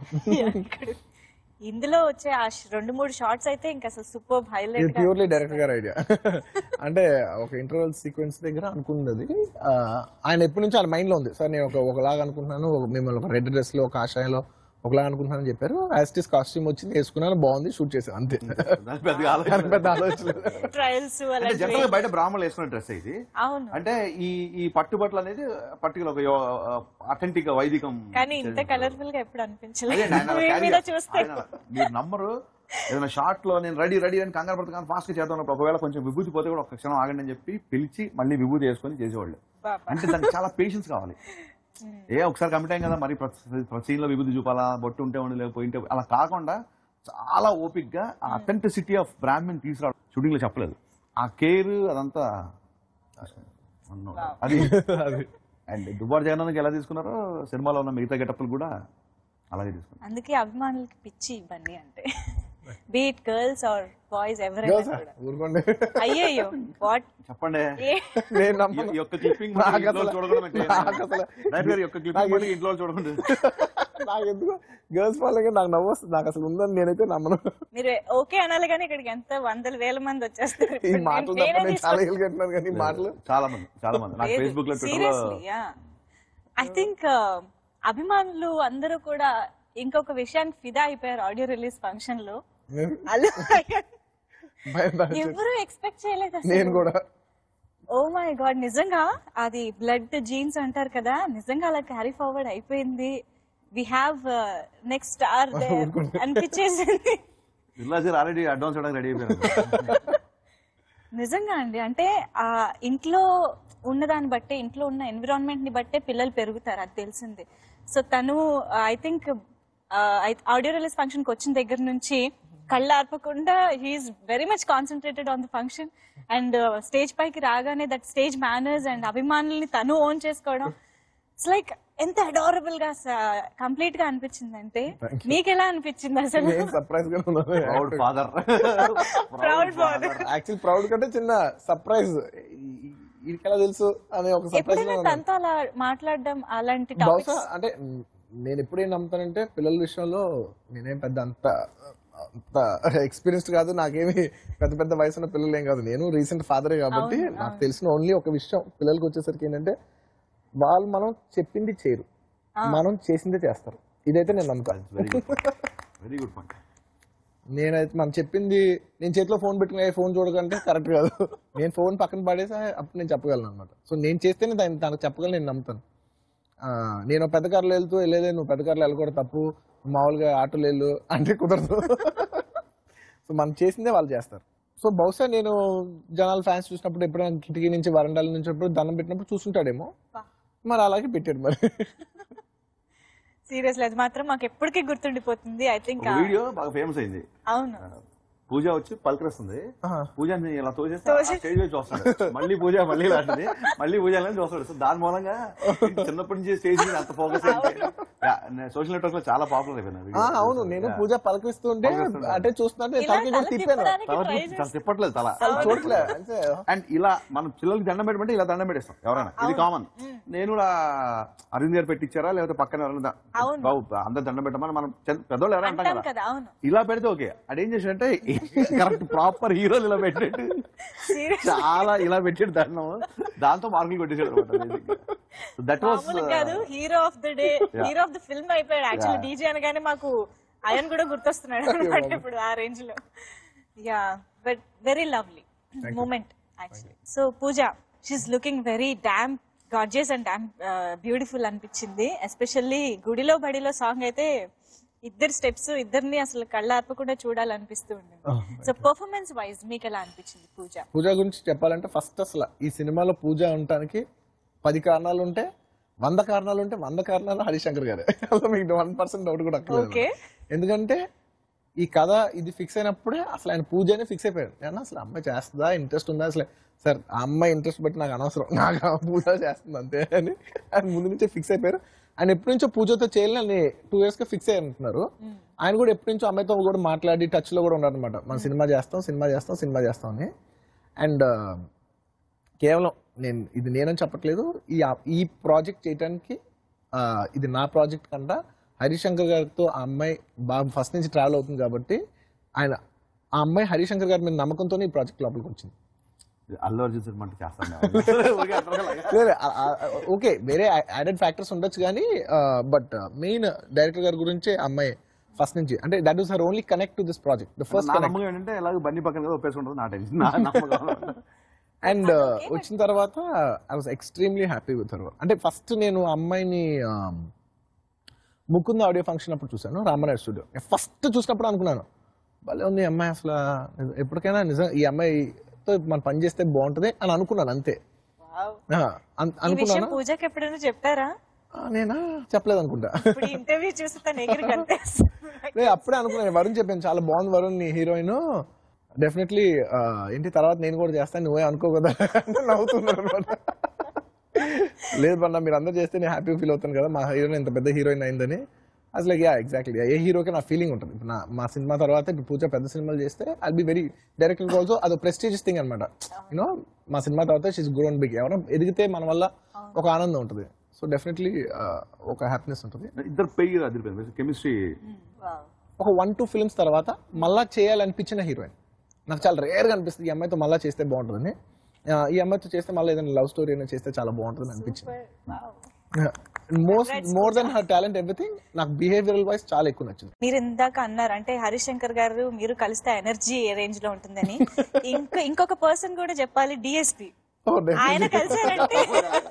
ఇందులో వచ్చే ఆ ష్- రెండు మూడు షార్ట్స్ అయితే ఇంకా అసలు సూపర్ ఇది హైలైట్ ప్యూర్లీ డైరెక్టర్ గారి ఐడియా అంటే ఒక ఇంటర్వల్ సీక్వెన్స్ దగ్గర అనుకుంది అది ఆ, ఆయన ఎప్పటి నుంచి ఆయన మైండ్ లో ఉంది సార్ నేను ఒక ఒకలాగా అనుకుంటున్నాను ఒక- మిమ్మల్ని ఒక రెడ్ డ్రెస్ లో ఒక ఆశయంలో ఒకలాగా అనుకుంటున్నాను అని చెప్పారు యాస్టిస్ కాస్ట్యూమ్ వచ్చింది వేసుకున్నాను బాగుంది షూట్ చేశాను అంతే దాని పెద్దగా ఆలోచన దానికి పెద్ద ఆలోచన లేదు. ట్రయల్స్ అంటే అలాంటివి జనరల్ గా బయట బ్రాహ్మణులు వేసుకున్న డ్రెస్ ఇది అవును అంటే ఈ ఈ పట్టుబట్టలు అనేది పర్టికులర్ ఒక అథెంటిక్ వైదికం కానీ ఇంత కలర్ఫుల్ గా ఎప్పుడు అదే అనిపించలేదు ఆయన అలా మీ carry మీద చేస్తారు. చూస్తే ఆయన అలా. మీరు నమ్మరు ఏదైనా షార్ట్ లో నేను రెడీ రెడీ అని కంగారు పడుతున్నాను ఫాస్ట్ గా చేద్దాం అన్నప్పుడు ఒకవేళ కొంచెం విభూతి పోతే కూడా ఒక క్షణం ఆగండి అని చెప్పి పిలిచి మళ్ళీ విభూతి వేసుకొని చేసేవాళ్ళు బాబా. అంటే దానికి చాలా పేషెన్స్ కావాలి ఏ ఒకసారి కమిట్ అయ్యాం కదా మరి ప్రతి ప్రతి scene లో విభూతి చూపాలా బొట్టు ఉంటే ఉండి లేకపోతే ఉంటే అలా కాకుండా చాలా ఓపిక్ గా ఆ అథెంటిసిటీ ఆఫ్ బ్రాహ్మణ్ తీసుకురావడం షూటింగ్ లో చెప్పలేదు ఆ కేర్ అదంతా అన్నో. అది అండ్ దుబార్ జగన్నాథ్కి ఎలా తీసుకున్నారో సినిమాలో ఉన్న మిగతా గెటప్లు కూడా అలాగే తీసుకున్నారు అందుకే అభిమానులకి పిచ్చి ఇవన్నీ అంటే beat girls or boys Girls ఎవరైనా ఆ? కూడా ఊరుకోండి అయ్యయ్యో వాట్ చెప్పండి ఏ నేను నమ్మను. ఈ యొక్క క్లిప్పింగ్ నాకు ఇంట్లో అసలు- చూడకుండా నాకు అసలు- ఈ యొక్క క్లిప్పింగ్ మళ్ళీ ఇంట్లో చూడకుండా నాకు ఎందుకు గర్ల్స్ ఫాలోయింగ్ నాకు నవ్వు వస్తుంది నాకు అసలు ఉందని నేనైతే నమ్మను మీరు ఓకే అనాలి కానీ ఇక్కడికి ఎంత వందల వేల మంది వచ్చేస్తారు ఈ మాటలు తప్ప నేనే నేను చాలా ఇల్లు కట్టినాను కానీ ఈ మాటలు చాలా మంది చాలా మంది నాకు ఫేస్బుక్ లో ట్విట్టర్ లో సీరియస్లీ ఐ థింక్ అభిమానులు అందరూ కూడా ఇంకొక విషయానికి ఫిదా అయిపోయారు ఆడియో రిలీజ్ ఫంక్షన్ లో అలా భయం దాని నుంచి. ఎవరు ఎక్స్పెక్ట్ చేయలేదు అసలు నేను కూడా ఓ మై గాడ్ నిజంగా అది బ్లడ్ జీన్స్ అంటారు కదా నిజంగా అలా క్యారీ ఫార్వర్డ్ అయిపోయింది వి హ్యావ్ నెక్స్ట్ స్టార్ అనిపించేసింది బిర్లాజీ ఆల్రెడీ అడ్వాన్స్ ఇవ్వడానికి రెడీ అయిపోయారు నిజంగా అండి అంటే ఆ ఇంట్లో ఉన్నదాన్ని బట్టే ఇంట్లో ఉన్న ఎన్విరాన్మెంట్ ని బట్టే పిల్లలు పెరుగుతారు అది తెలిసింది సో తను I think audio release function కి వచ్చిన దగ్గర నుంచి కళ్ళు ఆర్పకుండా he's very much concentrated on the function and stage పైకి రాగానే దట్ స్టేజ్ మేనర్స్ అండ్ అభిమానుల్ని తను ఓన్ చేసుకోవడం ఇట్స్ లైక్ ఎంత అడారబుల్ గా కంప్లీట్ గా అనిపించింది అంటే మీకు ఎలా అనిపించింది అసలు నేను సర్ప్రైజ్ గా ఉన్నాను proud father proud father actual proud కంటే చిన్న సర్ప్రైజ్ వీడికి ఎలా తెలుసు అనే ఒక సర్ప్రైజ్ ఎప్పుడైనా తనతో అలా మాట్లాడడం అలాంటి బహుశా టాపిక్స్ అంటే మ్, నేను ఎప్పుడేం నమ్ముతానంటే పిల్లల విషయంలో నేనేం పెద్ద అంత ఎక్స్పీరియన్స్డ్ కాదు నాకేమి పెద్ద పెద్ద వయసు ఉన్న పిల్లలు ఏం కాదు నేను రీసెంట్ ఫాదరే కాబట్టి నాకు తెలిసిన ఓన్లీ ఒక విషయం పిల్లలకి వచ్చేసరికి ఏంటంటే వాళ్ళు మనం చెప్పింది చేయరు మనం చేసిందే చేస్తారు ఇదైతే నేను నమ్ముతాను very good very good point నేనైతే మనం చెప్పింది నేను చేతిలో ఫోన్ పెట్టుకుని ఫోన్ చూడకంటే కరెక్ట్ కాదు నేను ఫోన్ పక్కన పడేసి అప్పుడు నేను చెప్పగలను అనమాట సో నేను చేస్తేనే దాన్ని తనకు చెప్పగలను నేను నమ్ముతాను ఆ, నేను పెద్ద కార్లో వెళ్తూ వెళ్ళేదే నువ్వు పెద్ద కార్లో వెళ్ళకూడదు తప్పు నువ్వు మామూలుగా ఆటోలు వెళ్ళు అంటే కుదరదు సో మనం చేసిందే వాళ్ళు చేస్తారు సో బహుశా నేను జనాల ఫ్యాన్స్ చూసినప్పుడు ఎప్పుడైనా కిటికీ నుంచి వరండాల నుంచి ఎప్పుడు దండం పెట్టినప్పుడు చూస్తుంటాడేమో మరి అలాగే పెట్టాడు మరి సీరియస్లీ అది మాత్రం మాకు ఎప్పటికీ గుర్తుండిపోతుంది ఐ థింక్ ఒక వీడియో బాగా ఫేమస్ అయింది అవును పూజ వచ్చి పలకరిస్తుంది ఆహా. పూజని ఇలా తోచేస్తే స్టేజ్ మీద చూస్తాడు మళ్ళీ పూజ మళ్ళీ లాంటిది మళ్ళీ పూజ అని చూస్తాడు సో దాని మూలంగా చిన్నప్పటి నుంచి స్టేజ్ మీద అంత ఫోకస్ సోషల్ నెట్వర్క్ లో చాలా పాపులర్ అయిపోయింది ఆ ఆ, video. అవును నేను పూజ పలకరిస్తుంటే పలకరిస్తుంటే. అంటే చూస్తుంటే ఇలా తలకి కూడా తల తిప్పాను తిప్పడానికి తల try తిప్పి- తల తిప్పట్లేదు తల తల చూడట్లే అంతే అండ్ ఇలా మనం పిల్లలకి దండం పెట్టమంటే ఇలా దండం పెట్టేస్తాం ఎవరైనా ఇది కామన్ నేను కూడా అరవింద్ గారు పెట్టించారా లేకపోతే పక్కన ఎవరైనా అవును. బాబు అందరు దండం పెట్టమని మనం చిన్న- పెద్దోళ్ళు ఎవరైనా అంటాం అంటాం కదా కదా అవును ఇలా పెడితే ఓకే అదేం చేసాడంటే కరెక్ట్ ప్రాపర్ హీరోలు ఇలా పెట్టాడు సీరియస్ చాలా ఇలా పెట్టాడు దండం దాంతో మార్కులు కొట్టేసాడు అనమాట దట్ వాస్ మామూలు కాదు hero of the day hero of the film అయిపోయాడు యాక్చువల్లీ డీజే అనగానే మాకు అయన్ కూడా గుర్తొస్తున్నాడు అనమాట ఇప్పుడు ఆ రేంజ్ లో yeah but very lovely moment actually so Pooja she looking very damn gorgeous and damn beautiful అనిపించింది ఎస్పెషల్లీ గుడిలో బడిలో సాంగ్ అయితే ఇద్దరు స్టెప్స్ ఇద్దరిని అసలు కళ్ళ ఆర్పకుండా చూడాలనిపిస్తూ ఉండింది సో పర్ఫార్మెన్స్ వైజ్ మీకు ఎలా అనిపించింది పూజ పూజ గురించి చెప్పాలంటే ఫస్ట్ అసలు ఈ సినిమాలో పూజ ఉండటానికి పది కారణాలు ఉంటే వంద కారణాలు ఉంటే వంద కారణాలు హరిశంకర్ గారే అసలు మీకు వన్ పర్సెంట్ డౌట్ కూడా అక్కర్లేదు Okay. ఎందుకంటే ఈ కథ ఇది ఫిక్స్ అయినప్పుడే అసలు ఆయన పూజనే ఫిక్స్ అయిపోయాడు నేను అసలు అమ్మాయి చేస్తుందా ఇంట్రెస్ట్ ఉందా అసలు సార్ ఆ అమ్మాయి ఇంట్రెస్ట్ బట్టి నాకు అనవసరం నాకు ఆ పూజ చేస్తుంది అంతే అని ఆయన ముందు నుంచే ఫిక్స్ అయిపోయారు ఆయన ఎప్పటి నుంచో పూజతో చేయాలని టూ ఇయర్స్ గా ఫిక్స్ అయ్యి అంటున్నారు ఆయన కూడా ఎప్పటి నుంచో అమ్మాయితో కూడా మాట్లాడి టచ్ లో కూడా ఉన్నారు అనమాట మనం సినిమా చేస్తాం సినిమా చేస్తాం సినిమా చేస్తాం అని అండ్ కేవలం నేను ఇది నేనని చెప్పట్లేదు ఈ ఈ ప్రాజెక్ట్ చేయడానికి ఆ, ఇది నా ప్రాజెక్ట్ కంట హరిశంకర్ గారితో ఆ అమ్మాయి బాగా ఫస్ట్ నుంచి ట్రావెల్ అవుతుంది కాబట్టి ఆయన ఆ అమ్మాయి హరిశంకర్ గారి మీద నమ్మకంతో ఈ ప్రాజెక్ట్ లోపలికి వచ్చింది అల్లు అర్జున్ సినిమా అంటే చేస్తాను ఊరికే అట్లా అలాగా. లేదు, ఆ- ఆ- ఓకే వేరే యాడెడ్ ఫ్యాక్టర్స్ ఉండొచ్చు కానీ బట్ మెయిన్ డైరెక్టర్ గారి గురించి ఆ అమ్మాయి ఫస్ట్ నుంచి అంటే that was her only connect to this project the first నా కనెక్ట్ నమ్మకం ఏంటంటే ఎలాగో బండి పక్కన కదా ఒప్పేసుకుంటుంది నా టెన్షన్ నా నమ్మకం అండ్ వచ్చిన తర్వాత I was extremely happy with her అంటే ఫస్ట్ నేను ఆ అమ్మాయిని um, ముకుంద ఆడియో ఫంక్షన్ అప్పుడు చూశాను రామనాయుడు స్టూడియో ఫస్ట్ చూసినప్పుడు అనుకున్నాను భలే ఉంది ఈ అమ్మాయి అసలు ఎప్పటికైనా నిజం ఈ అమ్మాయితో మనం పని చేస్తే బాగుంటుంది అని అనుకున్నాను అంతే ఆ, అన్- ఈ విషయం అనుకున్నాను పూజకి ఎప్పుడైనా చెప్పారా ఆ, నేనా చెప్పలేదు అనుకుంటా ఇప్పుడు ఇంటర్వ్యూ చూసి తను ఎగిరి కనిపిస్తుంది నేను అప్పుడే అనుకున్నాను వరుణ్ చెప్పాను చాలా బాగుంది వరుణ్ నీ హీరోయిన్ డెఫినెట్లీ ఏంటి తర్వాత నేను కూడా చేస్తాను నువ్వే అనుకో కదా అంటే నవ్వుతున్నారు అనమాట లేదు బన్న మీరు అందరు చేస్తే నేను హ్యాపీ ఫీల్ అవుతాను కదా మా హీరోయిన్ ఇంత పెద్ద హీరోయిన్ అయిందని అసలు యా ఎగ్జాక్ట్లీ ఏ హీరోకి నా ఫీలింగ్ ఉంటుంది ఇప్పుడు నా మా సినిమా తర్వాత ఇప్పుడు పూజ పెద్ద సినిమాలు చేస్తే I be very director also అది ప్రెస్టీజియస్ థింగ్ అనమాట యూనో మా సినిమా తర్వాత షీస్ గ్రోన్ బిగ్ ఎవరైనా ఎదిగితే మన వల్ల ఒక ఆనందం ఉంటుంది సో డెఫినెట్లీ ఒక హ్యాపీనెస్ ఉంటుంది ఇద్దరు పెరిగి అదిరిపోయింది కెమిస్ట్రీ ఒక వన్ టూ ఫిల్మ్స్ తర్వాత మళ్ళా చేయాలనిపించిన హీరోయిన్ నాకు చాలా రేర్గా అనిపిస్తుంది ఈ అమ్మాయితో మళ్ళా చేస్తే బాగుంటుందని ఆ, ఈ అమ్మాయితో చేస్తే మళ్ళీ ఏదైనా లవ్ స్టోరీ అయినా చేస్తే చాలా బాగుంటుంది అనిపించింది most more than her talent everything నాకు బిహేవియరల్ వైజ్ చాలా ఎక్కువ నచ్చింది మీరు ఇందాక అన్నారు అంటే హరిశంకర్ గారు మీరు కలిస్తే ఎనర్జీ ఏ రేంజ్ లో ఉంటుందని ఇంకా ఇంకొక పర్సన్ కూడా చెప్పాలి డిఎస్పి Oh, definitely. ఆయన కలిసారంటే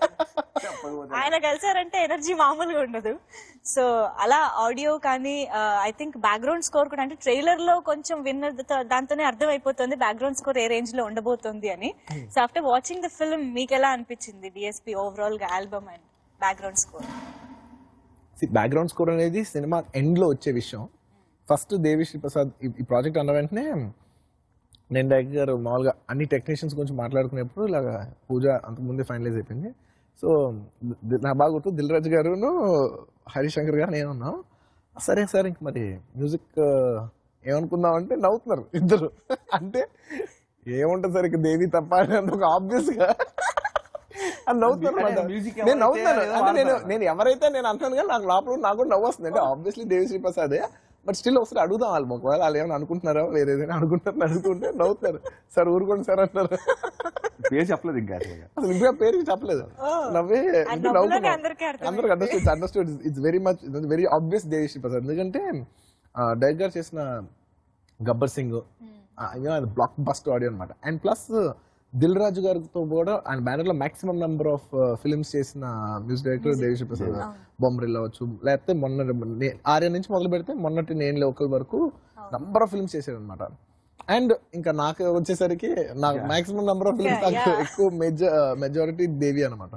ఆయన కలిసారంటే ఎనర్జీ మామూలుగా ఉండదు సో అలా ఆడియో కానీ ఐ థింక్ బ్యాక్గ్రౌండ్ స్కోర్ కూడా అంటే ట్రైలర్ లో కొంచెం విన్న దాంతోనే అర్థం అయిపోతుంది బ్యాక్గ్రౌండ్ స్కోర్ ఏ రేంజ్ లో ఉండబోతోంది అని so after watching the film మీకు ఎలా అనిపించింది డిఎస్పి ఓవరాల్ గా album and background score background score అనేది సినిమా ఎండ్ లో వచ్చే విషయం ఫస్ట్ దేవిశ్రీ ప్రసాద్ ఈ- ఈ ప్రాజెక్ట్ అన్న వెంటనే నేను డైరెక్టర్ గారు మామూలుగా అన్ని టెక్నీషియన్స్ గురించి మాట్లాడుకునేప్పుడు ఇలాగా పూజ అంతకుముందే ఫైనలైజ్ అయిపోయింది సో ది- నా బాగా గుర్తు దిల్ రాజు గారును హరిశంకర్ గారు నేను ఉన్నాం సరే సార్ ఇంక మరి మ్యూజిక్ ఏమనుకుందాం అంటే నవ్వుతున్నారు ఇద్దరు అంటే ఏముంటుంది సార్ ఇక దేవి తప్ప అని ఒక ఆబ్వియస్ గా అని నవ్వుతున్నారు అంటే అన్నమాట. music నేను ఎవరైతే నవ్వుతున్నాను ఏదో అంటే నేను వాడతారు. నేను ఎవరైతే నేను అంటున్నాను కానీ నాకు లోపల నాకు కూడా నవ్వు వస్తుంది అంటే ఆబ్వియస్లీ దేవిశ్రీ ప్రసాదే బట్ స్టిల్ ఒకసారి అడుగుదాం వాళ్ళు ఒకవేళ వాళ్ళు ఏమైనా అనుకుంటున్నారా వేరే ఏదైనా అనుకుంటారని అడుగుతుంటే నవ్వుతారు సార్ ఊరుకోండి సార్ అంటారు పేరు చెప్పలేదు ఇంకా అసలు అసలు ఇంకా పేరు చెప్పలేదు నవ్వే ఆ ఇంకా నవ్వులోనే నవ్వుతున్నాం. అందరికీ అర్థమైంది. అందరికి understood understood it's very much very obvious Devi Sri Prasad ఎందుకంటే డైరెక్ట్ గారు చేసిన గబ్బర్ సింగ్ అది బ్లాక్ బస్ట్ ఆడియో అనమాట అండ్ ప్లస్ దిల్ రాజు గారితో కూడా ఆయన బ్యానర్ లో మాక్సిమం నెంబర్ ఆఫ్ ఫిల్మ్స్ చేసిన మ్యూజిక్ డైరెక్టర్ దేవిశ్రీ ప్రసాద్ బొమ్మరిల్ అవ్వచ్చు లేకపోతే మొన్న నే- ఆర్య నుంచి మొదలు పెడితే మొన్నటి నేను లోకల్ వరకు నంబర్ ఆఫ్ ఫిల్మ్స్ చేశారు అనమాట అండ్ ఇంకా నాకు వచ్చేసరికి నాకు maximum number of films Yeah, నాకు yeah. ఎక్కువ మెజారిటీ దేవి అనమాట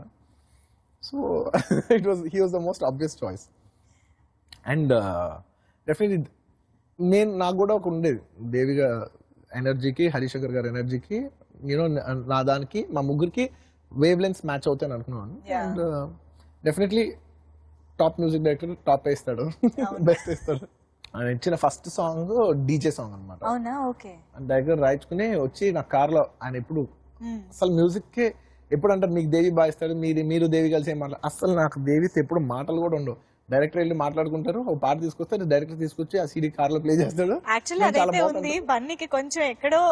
so it was he was the most obvious choice and definitely నేను నాకు కూడా ఒక ఉండేది దేవిగా ఎనర్జీకి హరిశంకర్ గారి ఎనర్జీకి యూనో నా దానికి మా ముగ్గురికి వేవ్ లెన్స్ మ్యాచ్ అవుతాయని అనుకున్నాను Yeah. And definitely top music director top వేస్తాడు బెస్ట్ వేస్తాడు ఆయన ఇచ్చిన ఫస్ట్ సాంగ్ డీజే సాంగ్ అనమాట అవునా ఓకే దగ్గర రాయించుకుని వచ్చి నా కార్లో ఆయన ఎప్పుడు అసలు మ్యూజిక్ కి ఎప్పుడు అంటారు మీకు దేవి బాయిస్తాడు మీరు మీరు దేవి కలిసి ఏం మాట్లాడు అసలు నాకు దేవితో ఎప్పుడు మాటలు కూడా ఉండవు డైరెక్టర్ వెళ్ళి మాట్లాడుకుంటారు ఒక పాట తీసుకొస్తే డైరెక్టర్ తీసుకొచ్చి ఆ సీడీ కార్ లో ప్లే చేస్తాడు యాక్చువల్లీ నేను చాలా అదైతే బాగుంటుంది. ఉంది బన్నీకి కొంచెం ఎక్కడో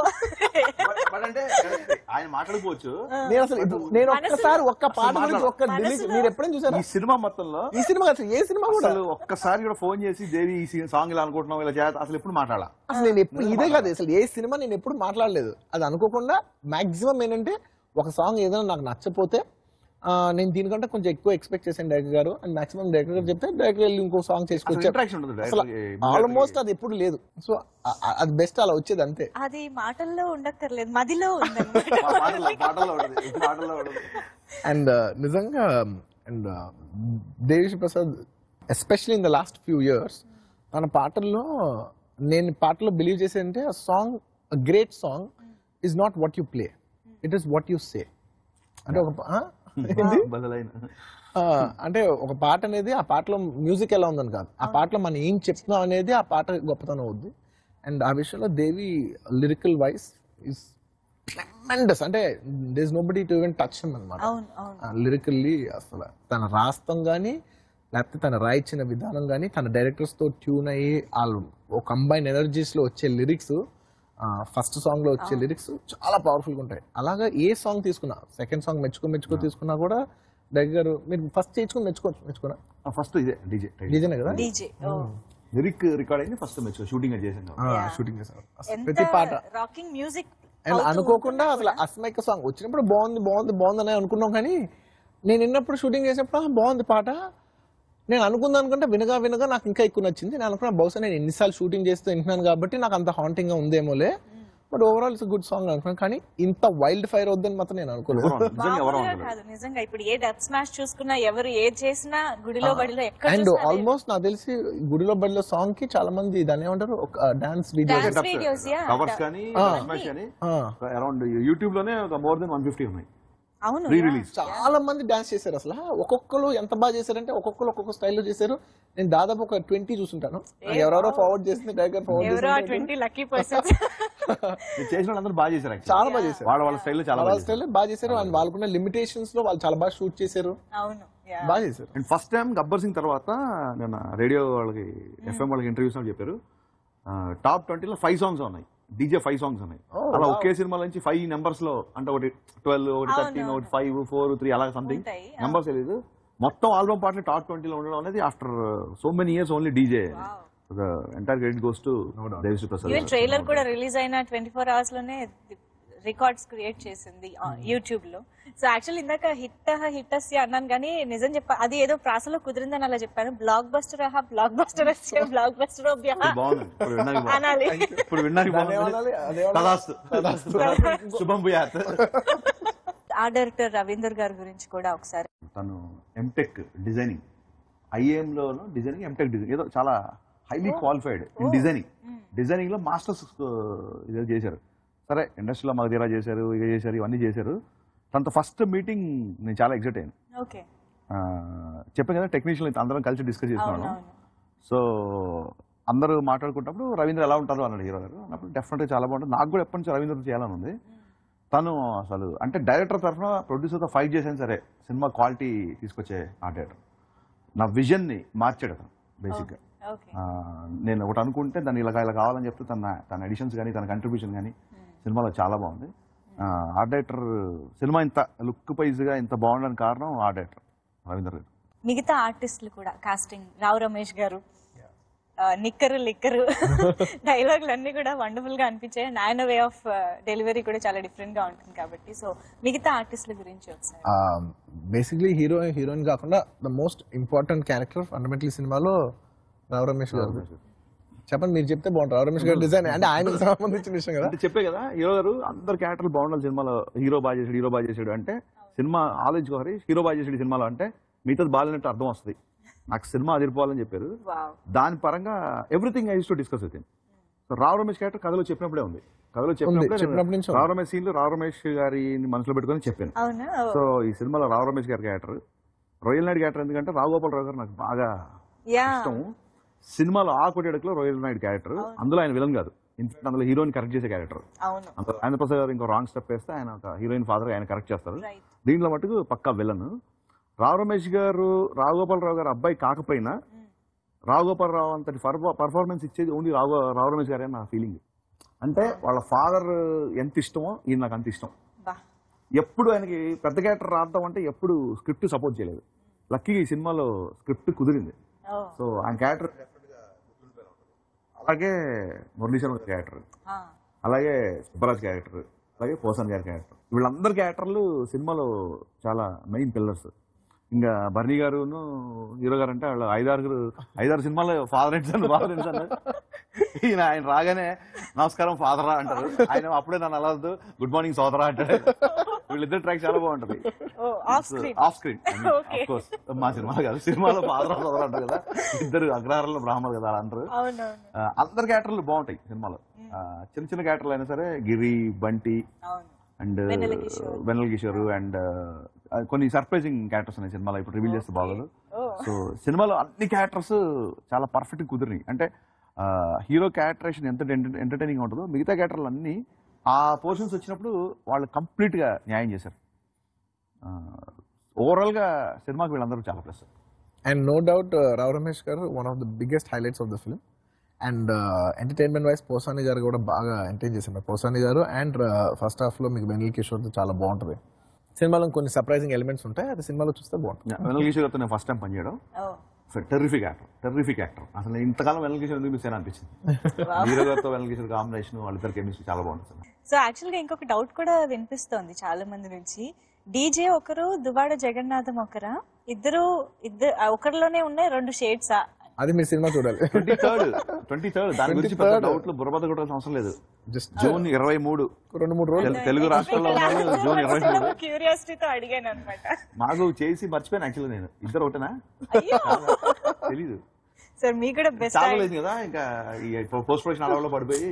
అంటే ఆయన మాట్లాడుకోవచ్చు నేను అసలు ఇప్పుడు నేను మనసులో- ఒక్కసారి ఒక్క పాట అసలు గురించి ఒక్క మనసులో- delete- మీరు ఎప్పుడైనా చూసారా ఈ సినిమా మొత్తంలో ఈ సినిమా అసలు ఏ సినిమా కూడా అసలు ఒక్కసారి కూడా ఫోన్ చేసి దేవి ఈ సాంగ్ ఇలా అనుకుంటున్నాం ఇలా చేత అసలు ఎప్పుడు మాట్లాడాల అసలు నేను ఎప్పుడు ఇదే కాదు అసలు ఏ సినిమా నేను ఎప్పుడు మాట్లాడలేదు అది అనుకోకుండా మాక్సిమం ఏంటంటే ఒక సాంగ్ ఏదైనా నాకు నచ్చపోతే ఆ, నేను దీనికంటే కొంచెం ఎక్కువ ఎక్స్పెక్ట్ చేశాను డైరెక్టర్ గారు అండ్ మాక్సిమం డైరెక్టర్ గారు చెప్తే డైరెక్టర్ వెళ్ళి ఇంకో సాంగ్ అసలు చేసుకొచ్చారు interaction ఉండదు అసలు director కి. ఆల్మోస్ట్ అది ఎప్పుడు లేదు సో అది బెస్ట్ అలా వచ్చేది అంతే అది మాటల్లో ఉండక్కర్లేదు మదిలో ఉందన్నమాట పాటల్లో పాటల్లో ఉండదు పాటల్లో ఉండదు అండ్ నిజంగా and Devi Sri Prasad especially in the last few years తన పాటల్లో నేను పాటలో బిలీవ్ చేసేదంటే ఆ song great song is not what you play it is what you say అంటే ఒక పా- ఆ? ఏంది? బదులైన ఆ, అంటే ఒక పాట అనేది ఆ పాటలో మ్యూజిక్ ఎలా ఉందని కాదు ఆ పాటలో మనం ఏం చెప్తున్నాం అనేది ఆ పాట గొప్పతనం అవుద్ది అండ్ ఆ విషయంలో Devi lyrical wise is tremendous అంటే this nobody to even touch అనమాట అవును అవును లిరికల్లీ అసలు తన రాస్తం కానీ లేకపోతే తన రాయించిన విధానం కానీ తన డైరెక్టర్స్ తో ట్యూన్ అయ్యి వాళ్ళు ఓ కంబైన్ ఎనర్జీస్ లో వచ్చే లిరిక్స్ ఫస్ట్ సాంగ్ లో వచ్చే లిరిక్స్ చాలా పవర్ఫుల్ గా ఉంటాయి అలాగా ఏ సాంగ్ తీసుకున్నా సెకండ్ సాంగ్ మెచ్చుకో మెచ్చుకో తీసుకున్నా కూడా డైరెక్టర్ గారు మీరు ఫస్ట్ చేయించుకుని మెచ్చుకోవచ్చు మెచ్చుకున్నా ఫస్ట్ ఇదే డీజే నిజమే కదా డీజే లిరిక్ రికార్డ్ అయింది ఫస్ట్ మెచ్చు షూటింగ్ చేసాం కాబట్టి. Yeah. షూటింగ్ చేశారు అసలు ఎంత ప్రతి పాట రాకింగ్ మ్యూజిక్ అండ్ అనుకోకుండా అసలు అస్మైక సాంగ్ వచ్చినప్పుడు బాగుంది బాగుంది బాగుంది అని అనుకున్నాం కానీ నేను విన్నప్పుడు షూటింగ్ చేసినప్పుడు "ఆ, బాగుంది పాట నేను అనుకుంది అనుకుంటే వినగా వినగా నాకు ఇంకా ఎక్కువ నచ్చింది నేను అనుకున్నా బహుశా నేను ఎన్నిసార్లు షూటింగ్ చేస్తూ వింటున్నాను కాబట్టి నాకు అంత హాంటింగ్ గా ఉందేమోలే but overall it's good song అనుకున్నాను కానీ ఇంత వైల్డ్ ఫైర్ వద్దని మాత్రం నేను అనుకోలేదు ఎవరు అనరు. నిజంగా ఎవరు మామూలుగా అనరు. కాదు నిజంగా ఇప్పుడు ఏ డబ్ స్మాష్ చూసుకున్నా ఎవరు ఏది చేసినా గుడిలో బడిలో ఎక్కడ అండ్ ఆల్మోస్ట్ నాకు తెలిసి గుడిలో బడిలో సాంగ్ కి చాలా మంది దాన్ని ఏమంటారు ఒక dance video Dance Dubs, videos, yeah. Covers కానీ స్మాష్ కానీ అరౌండ్ యూట్యూబ్ లోనే ఒక మోర్ దెన్ వన్ ఫిఫ్టీ ఉన్నాయి అవును ప్రీ yeah. రిలీజ్ చాలా మంది డాన్స్ చేశారు అసలు ఒక్కొక్కరు ఎంత బాగా చేశారంటే ఒక్కొక్కరు ఒక్కొక్క స్టైల్లో చేశారు నేను దాదాపు ఒక ట్వంటీ చూసుంటాను ఎవరెవరో ఫార్వర్డ్ చేసింది డైరెక్టర్ ఎవరో ఫార్వర్డ్ ట్వంటీ లక్కీ పర్సన్స్ చేసిన వాళ్ళందరూ బాగా చేశారు actually. చాలా బాగా చేశారు వాళ్ళ వాళ్ళ స్టైల్లో చాలా చాలా బాగా స్టైల్ బాగా చేశారు అండ్ వాళ్ళకున్న లిమిటేషన్స్ లో వాళ్ళు చాలా బాగా షూట్ చేశారు అవును yeah. బాగా చేశారు and first time Gabbar Singh తర్వాత నేను రేడియో వాళ్ళకి ఎఫ్ఎం వాళ్ళకి ఇంటర్వ్యూస్ చెప్పారు టాప్ ట్వంటీలో ఫైవ్ సాంగ్స్ ఉన్నాయి డీజే ఫైవ్ సాంగ్స్ ఉన్నాయి Oh, అలా wow. ఒకే సినిమా నుంచి ఫైవ్ నెంబర్స్ లో అంటే ఒకటి ట్వెల్వ్ ఒకటి అవును, థర్టీన్ అవును. ఒకటి ఫైవ్ ఫోర్ త్రీ అలా సంథింగ్ ఉంటాయి, నెంబర్స్ తెలియదు మొత్తం ఆల్బమ్ పాటలు టాప్ ట్వంటీలో ఉండడం అనేది after so many years only DJ ఒక entire credit goes to Devi Sri Prasad even trailer కూడా రిలీజ్ అయిన ట్వంటీ ఫోర్ అవర్స్ లోనే రికార్డ్స్ క్రియేట్ చేసింది యూట్యూబ్ లో సో యాక్చువల్ ఇందాక హిట్ హిట్ అన్నాను కానీ నిజం చెప్ప అది ఏదో ప్రాసలో కుదిరిందని అలా చెప్పాను బ్లాక్ బస్టర్ ఆహా బ్లాక్ బస్టర్ వచ్చే బ్లాక్ బస్టర్ బాగుంది ఇప్పుడు విన్నాక బాగుంది. అనాలి ఇప్పుడు విన్నాక దాన్ని బాగుంది ఏమనాలి? అదేమనాలి? తదాస్తు శుభం భూయాత్ ఆ డైరెక్టర్ రవీందర్ గారి గురించి కూడా ఒకసారి తను ఎంటెక్ డిజైనింగ్ ఐఏఎం లో డిజైనింగ్ ఎంటెక్ డిజైన్ ఏదో చాలా highly qualified in designing designing లో మాస్టర్స్ ఇదే చేశారు సరే ఇండస్ట్రీలో మాకు తీరా చేశారు ఇక చేశారు ఇవన్నీ చేశారు తనతో ఫస్ట్ మీటింగ్ నేను చాలా ఎగ్జైట్ అయ్యాను ఓకే ఆ, చెప్పాను కదా టెక్నీషియన్ అందరం కలిసి డిస్కస్ చేసుకున్నాను అవునవును సో అందరూ మాట్లాడుకుంటప్పుడు రవీంద్ర ఎలా ఉంటారు అన్నాడు హీరో గారు అన్నప్పుడు డెఫినెట్గా చాలా బాగుంటుంది నాకు కూడా ఎప్పటి నుంచి రవీంద్ర చేయాలని ఉంది తను అసలు అంటే డైరెక్టర్ తరఫున ప్రొడ్యూసర్తో ఫైట్ చేసాను సరే సినిమా క్వాలిటీ తీసుకొచ్చే ఆ డైరెక్టర్ నా విజన్ని మార్చాడు అతను బేసిక్గా ఓకే ఆ, నేను ఒకటి అనుకుంటే దాన్ని ఇలా ఇలా కావాలని చెప్తే తన తన ఎడిషన్స్ కానీ తన కంట్రిబ్యూషన్ కానీ సినిమాలో చాలా బాగుంది ఆర్ట్ డైరెక్టర్ సినిమా ఇంత లుక్ గా ఇంత బాగుండడానికి కారణం ఆర్ట్ డైరెక్టర్ రవీందర్ గారు మిగతా ఆర్టిస్టులు కూడా కాస్టింగ్ రావు రమేష్ గారు ఆ, నిక్కరు లిక్కరు డైలాగులు అన్ని కూడా వండర్ఫుల్ గా అనిపించాయి అండ్ ఆయన వే ఆఫ్ డెలివరీ కూడా చాలా డిఫరెంట్ గా ఉంటుంది కాబట్టి సో మిగతా ఆర్టిస్టుల గురించి ఒకసారి బేసిక్లీ హీరో హీరోయిన్ కాకుండా the most important character fundamentally సినిమాలో రావు రమేష్ గారు చెప్పండి మీరు చెప్తే బాగుంటుంది రావు రమేష్ గారు డిజైన్ అంటే ఆయనకు సంబంధించిన విషయం కదా అంటే చెప్పే కదా హీరో గారు అందరు క్యారెక్టర్లు బాగుండాలి సినిమాలో హీరో బాగా చేసాడు హీరో బాగా చేసాడు అంటే సినిమా ఆలోచించుకోవాలి హీరో బాగా చేసాడు ఈ సినిమాలో అంటే మిగతాది బాగాలేనట్టు అర్థం వస్తుంది నాకు సినిమా అదిరిపోవాలని చెప్పారు వావ్ దాని పరంగా everything I use to discuss with so Rao Ramesh character కథలో చెప్పినప్పుడే ఉంది కథలో చెప్పినప్పుడే చెప్పినప్పటి నేను నుంచి ఉంది. రావు రమేష్ సీన్లు రావు రమేష్ గారిని మనసులో పెట్టుకొని చెప్పాను అవునా సో ఈ సినిమాలో రావు రమేష్ గారి క్యారెక్టర్ రొయ్యల్ నాయుడు క్యారెక్టర్ ఎందుకంటే రావు గోపాల్ రావు గారు నాకు బాగా యా ఇష్టం సినిమాలో ఆ కొట్టేడుకులో రొయ్యల్ నాయుడు క్యారెక్టర్ అందులో ఆయన విలన్ కాదు ఇన్ఫాక్ట్ అందులో హీరోయిన్ కరెక్ట్ చేసే క్యారెక్టర్ అవును అందులో ఆయన ప్రసాద్ గారు ఇంకో రాంగ్ స్టెప్ వేస్తే ఆయన ఒక హీరోయిన్ ఫాదర్ ఆయన కరెక్ట్ చేస్తారు రైట్ దీంట్లో మటుకు పక్కా విలన్ రావు రమేష్ గారు రావు గోపాల్ రావు గారు అబ్బాయి కాకపోయినా రావు గోపాల్ రావు అంతటి పర్ఫార్మెన్స్ ఇచ్చేది ఓన్లీ రావు రావు రమేష్ గారే నా ఫీలింగ్ అంటే వాళ్ళ ఫాదర్ ఎంత ఇష్టమో ఈయన నాకు అంత ఇష్టం బా ఎప్పుడు ఆయనకి పెద్ద క్యారెక్టర్ రాద్దాం అంటే ఎప్పుడు స్క్రిప్ట్ సపోర్ట్ చేయలేదు లక్కీగా ఈ సినిమాలో స్క్రిప్ట్ కుదిరింది ఓ సో ఆయన క్యారెక్టర్ అలాగే మురళీ శర్మ క్యారెక్టర్ ఆ, అలాగే సుబ్బరాజ్ క్యారెక్టర్ అలాగే పోసన్ గారి క్యారెక్టర్ వీళ్ళందరి క్యారెక్టర్లు సినిమాలో చాలా మెయిన్ పిల్లర్స్ ఇంకా బర్నీ గారును హీరో గారు అంటే వాళ్ళు ఐదారుగురు ఐదారు సినిమాలో father and son father and son ఈయన ఆయన రాగానే నమస్కారం ఫాదరా అంటారు ఆయన అప్పుడే నన్ను అలా వద్దు గుడ్ మార్నింగ్ సోదరా అంటాడు వీళ్ళిద్దరు ట్రాక్ చాలా బాగుంటది oh off screen off screen Okay. Course మా సినిమా కాదు సినిమాలో ఫాదర్ సోదరా అంటారు కదా ఇద్దరు అగ్రహారంలో బ్రాహ్మణులు కదా అలా అంటారు అవునవును ఆ, అందరి క్యారెక్టర్లు బాగుంటాయి సినిమాలో ఆ, చిన్న చిన్న క్యారెక్టర్లు అయినా సరే గిరి బంటి అవును అండ్ వెన్నెల కిషోర్. వెన్నెల కిషోర్ అండ్ కొన్ని సర్ప్రైజింగ్ క్యారెక్టర్స్ ఉన్నాయి సినిమాలో ఇప్పుడు రివీల్ చేస్తే బాగోదు ఓ సో సినిమాలో అన్ని క్యారెక్టర్స్ చాలా పర్ఫెక్ట్ కుదిరినాయి అంటే హీరో క్యారెక్టరేషన్ ఎంత ఎంటర్టైనింగ్ ఉంటుందో మిగతా క్యారెక్టర్లు అన్ని ఆ పోర్షన్స్ వచ్చినప్పుడు వాళ్ళు కంప్లీట్ గా న్యాయం చేశారు ఓవరాల్ గా సినిమాకి వీళ్ళందరూ చాలా plus and no doubt Rao Ramesh గారు one of the biggest highlights of the film and entertainment wise Posani గారు కూడా బాగా ఎంటర్టైన్ చేశారు పోసాని గారు అండ్ ఫస్ట్ హాఫ్ లో మీకు వెనిల్ కిషోర్ చాలా బాగుంటుంది సినిమాలో కొన్ని సర్ప్రైజింగ్ ఎలిమెంట్స్ ఉంటాయి అది సినిమాలో చూస్తే బాగుంటుంది వెన్నెల కిషోర్ గారితో నేను ఫస్ట్ టైం పనిచేయడం oh terrific actor terrific actor అసలు నేను ఇంతకాలం వెనల్ కిషోర్ ఎందుకు మిస్ అయినా అనిపించింది హీరో గారితో వెనల్ కిషోర్ కాంబినేషన్ వాళ్ళిద్దరు కెమిస్ట్రీ చాలా బాగుంటుంది సో యాక్చువల్ గా ఇంకొక డౌట్ కూడా వినిపిస్తోంది చాలా మంది నుంచి డీజే ఒకరు దువాడ జగన్నాథం ఒకరా ఇద్దరు ఇద్దరు ఒకరిలోనే ఉన్నాయి రెండు షేడ్సా అది మీరు సినిమా చూడాలి ట్వంటీ థర్డ్ ట్వంటీ థర్డ్ దాని గురించి పెద్ద 23rd. డౌట్లు బుర్రబద్ద కొట్టాల్సిన అవసరం లేదు జస్ట్ జూన్ ఇరవై మూడు రెండు మూడు రోజులు తెలు- తెలుగు రాష్ట్రాల్లో ఉన్నాను జూన్ ఇరవై మూడు క్యూరియాసిటీతో అడిగాను అనమాట మాకు చేసి మర్చిపోయాను యాక్చువల్లీ నేను ఇద్దరు ఒకటేనా అయ్యో తెలీదు సార్ మీకు కూడా బెస్ట్ చాలా లేదు కదా ఇంకా ఈ పోస్ట్ ప్రొడక్షన్ అలవాలో పడిపోయి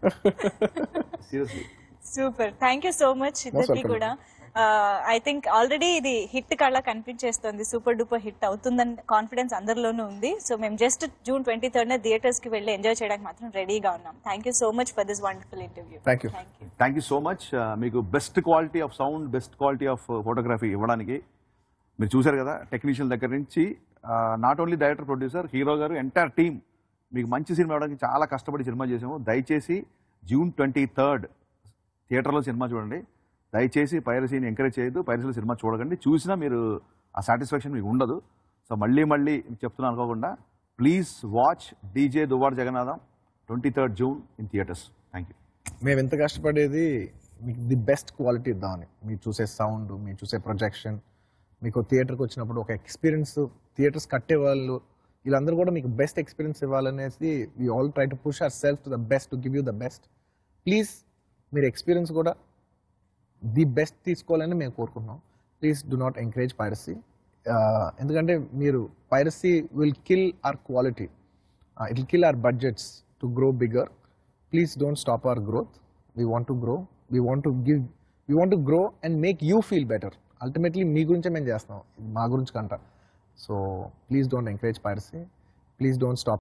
seriously super thank you so much ఇద్దరికి welcome. కూడా ఐ థింక్ ఆల్రెడీ ఇది హిట్ కళ్ళ కనిపించేస్తుంది సూపర్ డూపర్ హిట్ అవుతుందని కాన్ఫిడెన్స్ అందరిలోనూ ఉంది సో మేము just June twenty third theatres కి వెళ్ళి ఎంజాయ్ చేయడానికి మాత్రం రెడీగా ఉన్నాం thank you so much for this wonderful interview thank you thank you thank you so much మీకు best quality of sound best quality of photography ఇవ్వడానికి మీరు చూశారు కదా టెక్నీషియన్ దగ్గర నుంచి not only director producer hero గారు ఎంటైర్ టీమ్ మీకు మంచి సినిమా ఇవ్వడానికి చాలా కష్టపడి సినిమా చేసాము దయచేసి జూన్ ట్వంటీ థర్డ్ థియేటర్లో సినిమా చూడండి దయచేసి పైరసీని ఎంకరేజ్ చేయొద్దు పైరసీలో సినిమా చూడకండి చూసినా మీరు ఆ సాటిస్ఫాక్షన్ మీకు ఉండదు సో మళ్ళీ మళ్ళీ చెప్తున్నాను అనుకోకుండా please watch DJ Duvvada Jagannadham twenty third June in theatres thank you మేము ఎంత కష్టపడేది మీకు ది బెస్ట్ క్వాలిటీ ఇద్దామని మీరు చూసే సౌండ్ మీరు చూసే ప్రొజెక్షన్ మీకు థియేటర్కి వచ్చినప్పుడు ఒక ఎక్స్పీరియన్స్ థియేటర్స్ కట్టే వాళ్ళు వీళ్ళందరూ కూడా మీకు బెస్ట్ ఎక్స్పీరియన్స్ ఇవ్వాలనేసి we all try to push our self to the best to give you the best please మీరు ఎక్స్పీరియన్స్ కూడా ది బెస్ట్ తీసుకోవాలని మేము కోరుకుంటున్నాం please do not encourage piracy ఎందుకంటే మీరు piracy will kill our quality it will kill our budgets to grow bigger please don't stop our growth we want to grow we want to give we want to grow and make you feel better ultimately మీ గురించే మేము చేస్తాం మా గురించి కంట so please don't encourage piracy please don't stop